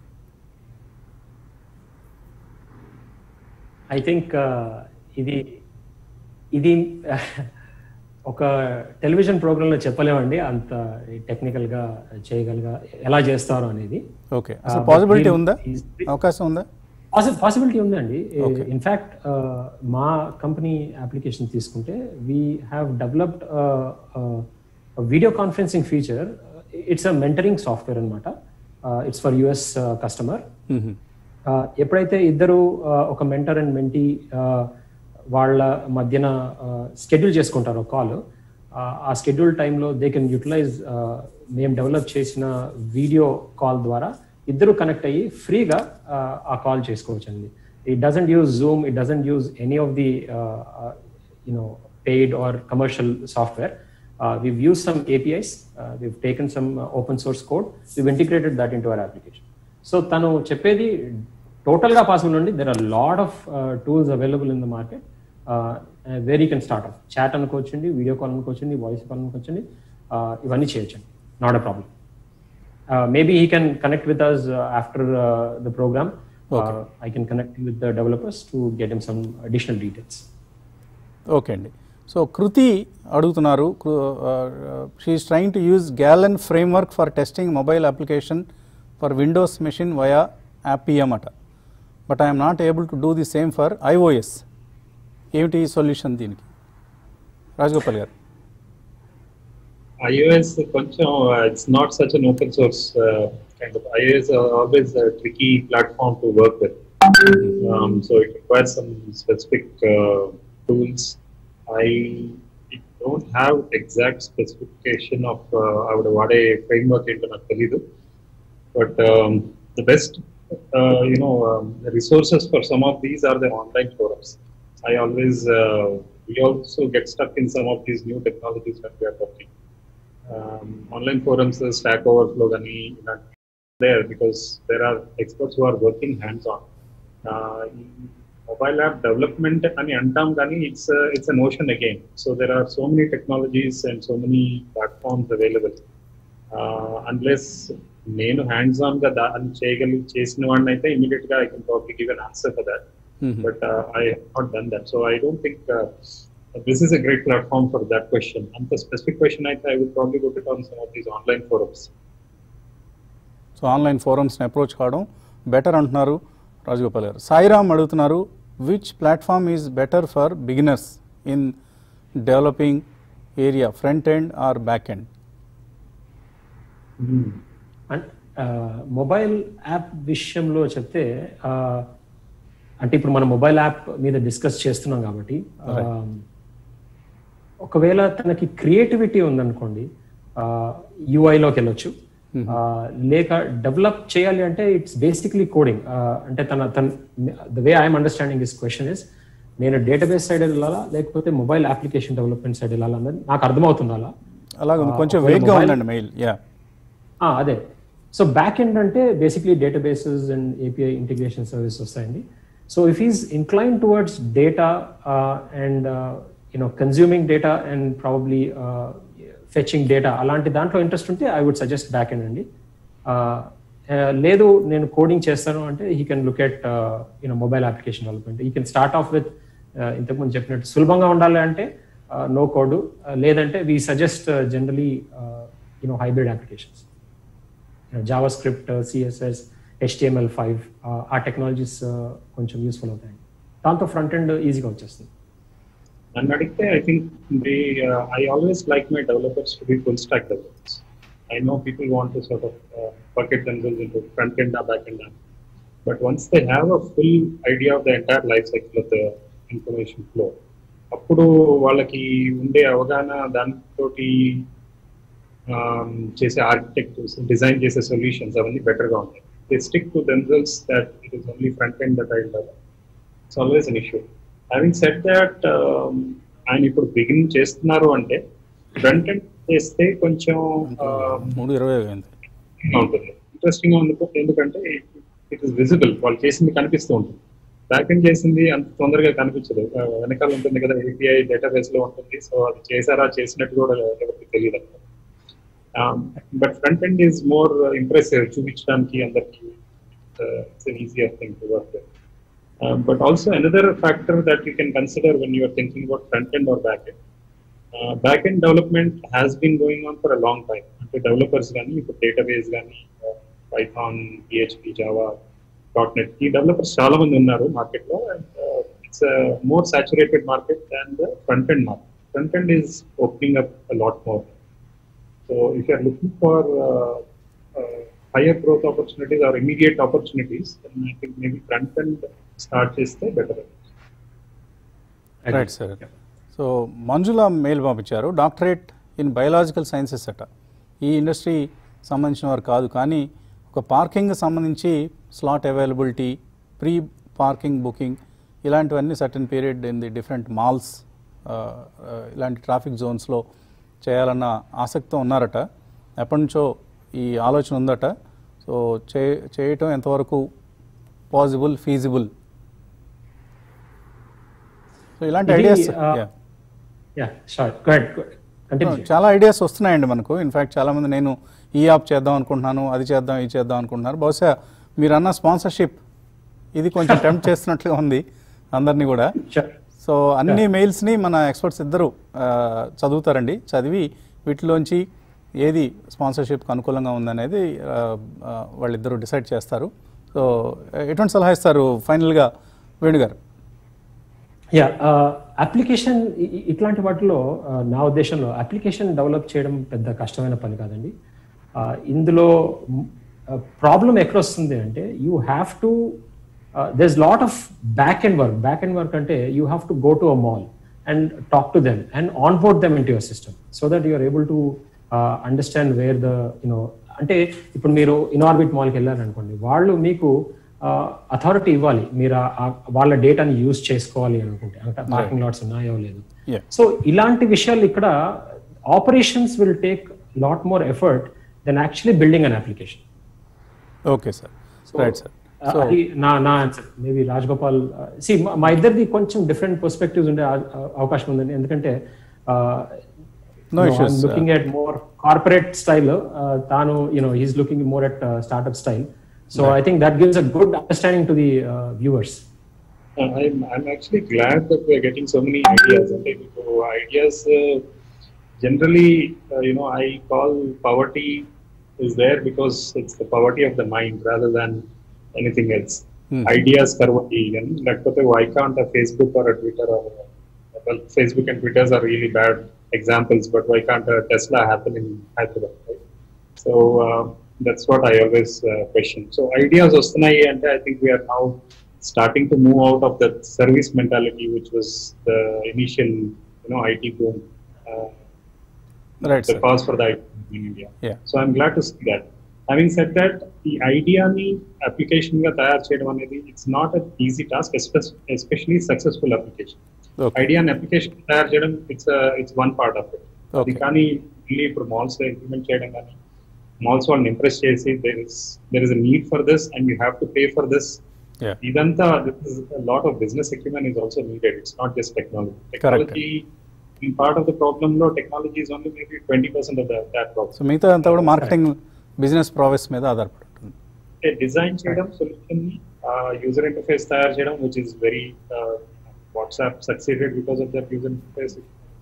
I think ఇది ఇది ఒక టెలివిజన్ ప్రోగ్రాంలో చెప్పలేమండి అంత టెక్నికల్ గా చేయగలగా ఎలా చేస్తారో అనేది ఓకే అసలు పాసిబిలిటీ he- ఉందా he's- అవకాశం ఉందా పాసిబిలిటీ ఉందండి Okay. ఇన్ఫాక్ట్ మా కంపెనీ అప్లికేషన్ తీసుకుంటే we have developed video conferencing feature it's a mentoring software అనమాట it's for US customer hmm. ఎప్పుడైతే ఇద్దరు uh, ఒక మెంటర్ అండ్ మెంటీ వాళ్ళ మధ్యన స్కెడ్యూల్ చేసుకుంటారో కాల్ ఆ స్కెడ్యూల్ టైంలో దే కెన్ యూటిలైజ్ మేము డెవలప్ చేసిన వీడియో కాల్ ద్వారా ఇద్దరు కనెక్ట్ అయ్యి ఫ్రీగా ఆ కాల్ చేసుకోవచ్చు అండి it doesn't use Zoom it doesn't use any of the you know paid or commercial software we've used some APIs, uh, we've taken some uh, open source code, we've integrated that into our application. So తను చెప్పేది టోటల్గా possible అండి there are lot of tools available in the market where you can start off chat అనుకోవచ్చండి video call అనుకోవచ్చండి voice call అనుకోవచ్చండి uh, ఇవన్నీ చేయొచ్చండి not a problem maybe he can connect with us after the program I can connect with the developers to get him some additional details okay అండి so Kriti అడుగుతున్నారు she is trying to use Galen framework for testing mobile application for Windows machine via Appium అట but I'm not able to do the same for iOS ఏమిటి solution దీనికి Rajagopal garu iOS కొంచెం it's not such an open source kind of iOS always tricky platform to work with so it requires some specific tools I don't have exact specification of ఆవిడ వాడే frame work ఏంటో నాకు తెలీదు But um, the best, uh, you know, um, the resources for some of these are the online forums. I always, uh, we also get stuck in some of these new technologies when we are talking. Um, online forums, uh, Stack Overflow, gani, ఇలాంటి there because there are experts who are working hands-on. Uh, mobile app development అని అంటాం కానీ it's it's a notion again so there are so many technologies and so many platforms available unless నేను hands on గా దాన్ని చేయగలి చేసిన వాడిని అయితే ఇమీడియట్ గా I can probably give an answer for that but I not done that so I don't think this is a great platform for that question అంత specific question అయితే I would probably గుట్ it on some of these online forums so online ఫోరమ్స్ని approach కావడం better అంటున్నారు రాజగోపాల్ గారు సాయిరామ్ అడుగుతున్నారు which platform is better for beginners in developing area front end or back end and mobile app విషయంలో చెప్తే ఆ, అంటే ఇప్పుడు మనం మొబైల్ యాప్ మీద డిస్కస్ చేస్తున్నాం కాబట్టి ఆ, ఒకవేళ తనకి క్రియేటివిటీ ఉందనుకోండి యూఐలోకి వెళ్ళొచ్చు ఆ, లేక డెవలప్ చేయాలి అంటే ఇట్స్ బేసిక్లీ కోడింగ్ అంటే తన తన the way I'm understanding this question is నేను డేటాబేస్ సైడ్ వెళ్ళాలా లేకపోతే మొబైల్ అప్లికేషన్ డెవలప్మెంట్ సైడ్ వెళ్ళాలా అన్నది నాకు అర్థమవుతుంది అలా అలాగే ఉంది. కొంచెం ఒకవేళ వేగ్గా mobile- ఉందండి మెయిల్ యా ఆ, అదే సో బ్యాక్ ఎండ్ అంటే basically databases and API integration service వస్తాయండి so if is incline towards data and you know consuming data and probably fetching data అలాంటి దాంట్లో ఇంట్రెస్ట్ ఉంటే I would suggest back end అండి Uh, uh, లేదు నేను కోడింగ్ చేస్తాను అంటే he can look at you know mobile application development he can start off with ఇంతకుముందు చెప్పినట్టు సులభంగా ఉండాలి అంటే నో కోడ్ లేదంటే we suggest generally you know hybrid applications JavaScript CSS HTML five ఆ టెక్నాలజీస్ కొంచెం యూస్ఫుల్ అవుతాయి దాంతో ఫ్రంట్ ఎండ్ ఈజీగా వచ్చేస్తుంది నన్ను అడిగితే I think the I always like my developers to be full stack developers I know people want to sort of bucket themselves into front end or back end app. But once they have a full idea of the entire life cycle of the information flow, అప్పుడు వాళ్ళకి ఉండే అవగాహన దానితోటి um, చేసే architect design చేసే solutions అవన్నీ బెటర్గా ఉంటాయి they stick to themselves that it is only front end that I it's always an issue having set that ఆయన ఇప్పుడు బిగిన్ చేస్తున్నారు అంటే ఫ్రంట్ ఎండ్ చేస్తే కొంచెం um, మూడు ఇరవై అయింది గా ఉంటుంది ఇంట్రెస్టింగ్ గా ఉంది ఎందుకంటే ఇట్ ఇస్ విజిబుల్ వాళ్ళు చేసింది కనిపిస్తూ ఉంటుంది బ్యాక్ ఎండ్ చేసింది అంత తొందరగా కనిపించదు ఆ, వెనకాల ఉంటుంది కదా ఏపీఐ డేటాబేస్ లో ఉంటుంది సో అది చేశారా చేసినట్టు కూడా ఎవరికి తెలియదు but front end is more impressive చూపించడానికి అందరికి it's easier thing to work but also another factor that you can consider when you're thinking about front end or back end back end development has been going on for a long time అంటే developers కానీ ఇప్పుడు database కానీ Python PHP Java dot net ఈ developers చాలా మంది ఉన్నారు market లో and it's more saturated market than the front end market front end is opening up lot more so if you're looking for higher growth opportunities or immediate opportunities I think maybe front end start చేస్తే better right sir so Manjula mail పంపించారు doctorate in biological sciences అట ఈ industry సంబంధించిన వారు కాదు కానీ ఒక parking సంబంధించి slot availability pre parking booking ఇలాంటివన్నీ certain period in the different malls ఇలాంటి ట్రాఫిక్ జోన్స్లో చేయాలన్న ఆసక్తితో ఉన్నారట ఎప్పటి నుంచో ఈ ఆలోచన ఉందట సో చే చేయటం ఎంతవరకు పాసిబుల్ ఫీజిబుల్ సో ఇలాంటి ఇది, ఐడియాస్ ఆ, యా షార్ట్ గుడ్ కంటిన్యూ చాలా ఐడియాస్ వస్తున్నాయండి మనకు ఇన్ఫాక్ట్ చాలామంది నేను ఈ యాప్ చేద్దాం అనుకుంటున్నాను అది చేద్దాం ఇది చేద్దాం అనుకుంటున్నారు బహుశా మీరు అన్న స్పాన్సర్షిప్ ఇది కొంచెం టెంప్ట్ చేస్తున్నట్లుగా ఉంది అందరినీ కూడా షూర్ సో అన్ని మెయిల్స్ని మన ఎక్స్పర్ట్స్ ఇద్దరు ఆ, చదువుతారండి చదివి వీటిలోంచి ఏది స్పాన్సర్షిప్కి అనుకూలంగా ఉందనేది ఆ, ఆ, వాళ్ళిద్దరూ డిసైడ్ చేస్తారు సో ఎటువంటి సలహా ఇస్తారు ఫైనల్గా వేణుగారు యా అప్లికేషన్ ఇట్లాంటి వాటిలో ఆ, నా ఉద్దేశంలో అప్లికేషన్ డెవలప్ చేయడం పెద్ద కష్టమైన పని కాదండి ఆ, ఇందులో ప్రాబ్లం ఎక్కడ వస్తుంది అంటే you have to this lot of back and work back and work అంటే you have to go to a mall and talk to them and on board them into your system so that you're able to understand where the you know అంటే ఇప్పుడు మీరు Inorbit మాల్కి వెళ్ళారనుకోండి వాళ్ళు మీకు authority ఇవ్వాలి మీరు ఆ- ఆ- వాళ్ళ డేటాని యూజ్ చేసుకోవాలి అనుకుంటే అంటే పార్కింగ్ లాట్స్ ఉన్నాయో లేదు Yeah. సో ఇలాంటి విషయాలు ఇక్కడ operations will take lot more effort than actually building an application okay sir right sir అది నా నా ఆన్సర్ మేబీ రాజగోపాల్ సి మా ఇద్దరిది కొంచెం డిఫరెంట్ పర్స్పెక్టివ్స్ ఉండే ఆ- ఆ- అవకాశం ఉందండి ఎందుకంటే No issues, looking at more corporate style తాను you know he's looking more at startup style so I think that gives a good understanding to the viewers Uh, I'm, I'm actually glad that we're getting so many ideas. Okay, so ideas uh, generally, uh, you know, I call poverty is there because it's the poverty of the mind rather than anything else. Hmm. Ideas karvati, and like why can't a Facebook or a Twitter or well, Facebook and Twitters are really bad examples, but why can't a Tesla happen in Hyderabad? Right? So uh, that's what I always uh, question. So ideas వస్తున్నాయి అంటే I think we are now starting to move out of that service mentality, which was the initial, you know, IT boom, uh, right the sir cause for the IT boom in India. Yeah. So I'm glad to see that. Having said that, ఈ ఐడియాని application గా తయారు చేయడం అనేది it's not a easy task especially successful application okay ఐడియాని application తయారు చేయడం it's it's one part of it అది ఓకే కానీ మళ్ళీ ఇప్పుడు మాల్స్ లో ఇంప్లిమెంట్ చేయడం కానీ మాల్స్ వాళ్ళని ఇంప్రెస్ చేసి there is there is a need for this and you have to pay for this yeah ఇదంతా lot of business equipment is also needed it's not just technology technology in part of the problem లో technology is only maybe 20% of the, that problem. So మిగతా అంతా కూడా marketing business process మీద ఆధారపడి ఉంటుంది అంటే design చేయడం సొల్యూషన్ ని యూజర్ ఇంటర్ఫేస్ తయారు చేయడం which is very WhatsApp succeeded because of that user interface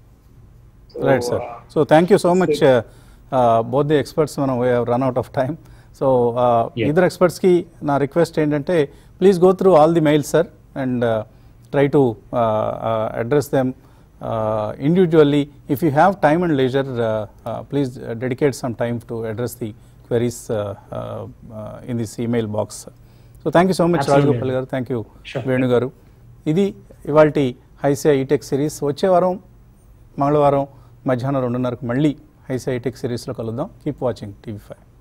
right sir so thank you so much both the experts మనం run out of time so Yeah. ఇద్దరు ఎక్స్పర్ట్స్కి నా రిక్వెస్ట్ ఏంటంటే please go through all the mails sir and try to address them individually if you have time and leisure please dedicate some time to address the queries in this email box so thank you so much Absolutely. Rajagopal garu thank you Sure. Venu గారు ఇది ఇవాళ HYSEA eTech series వచ్చే వారం మంగళవారం మధ్యాహ్నం రెండున్నరకు మళ్ళీ HYSEA ETech సిరీస్లో కలుద్దాం కీప్ వాచింగ్ టీవీ ఫైవ్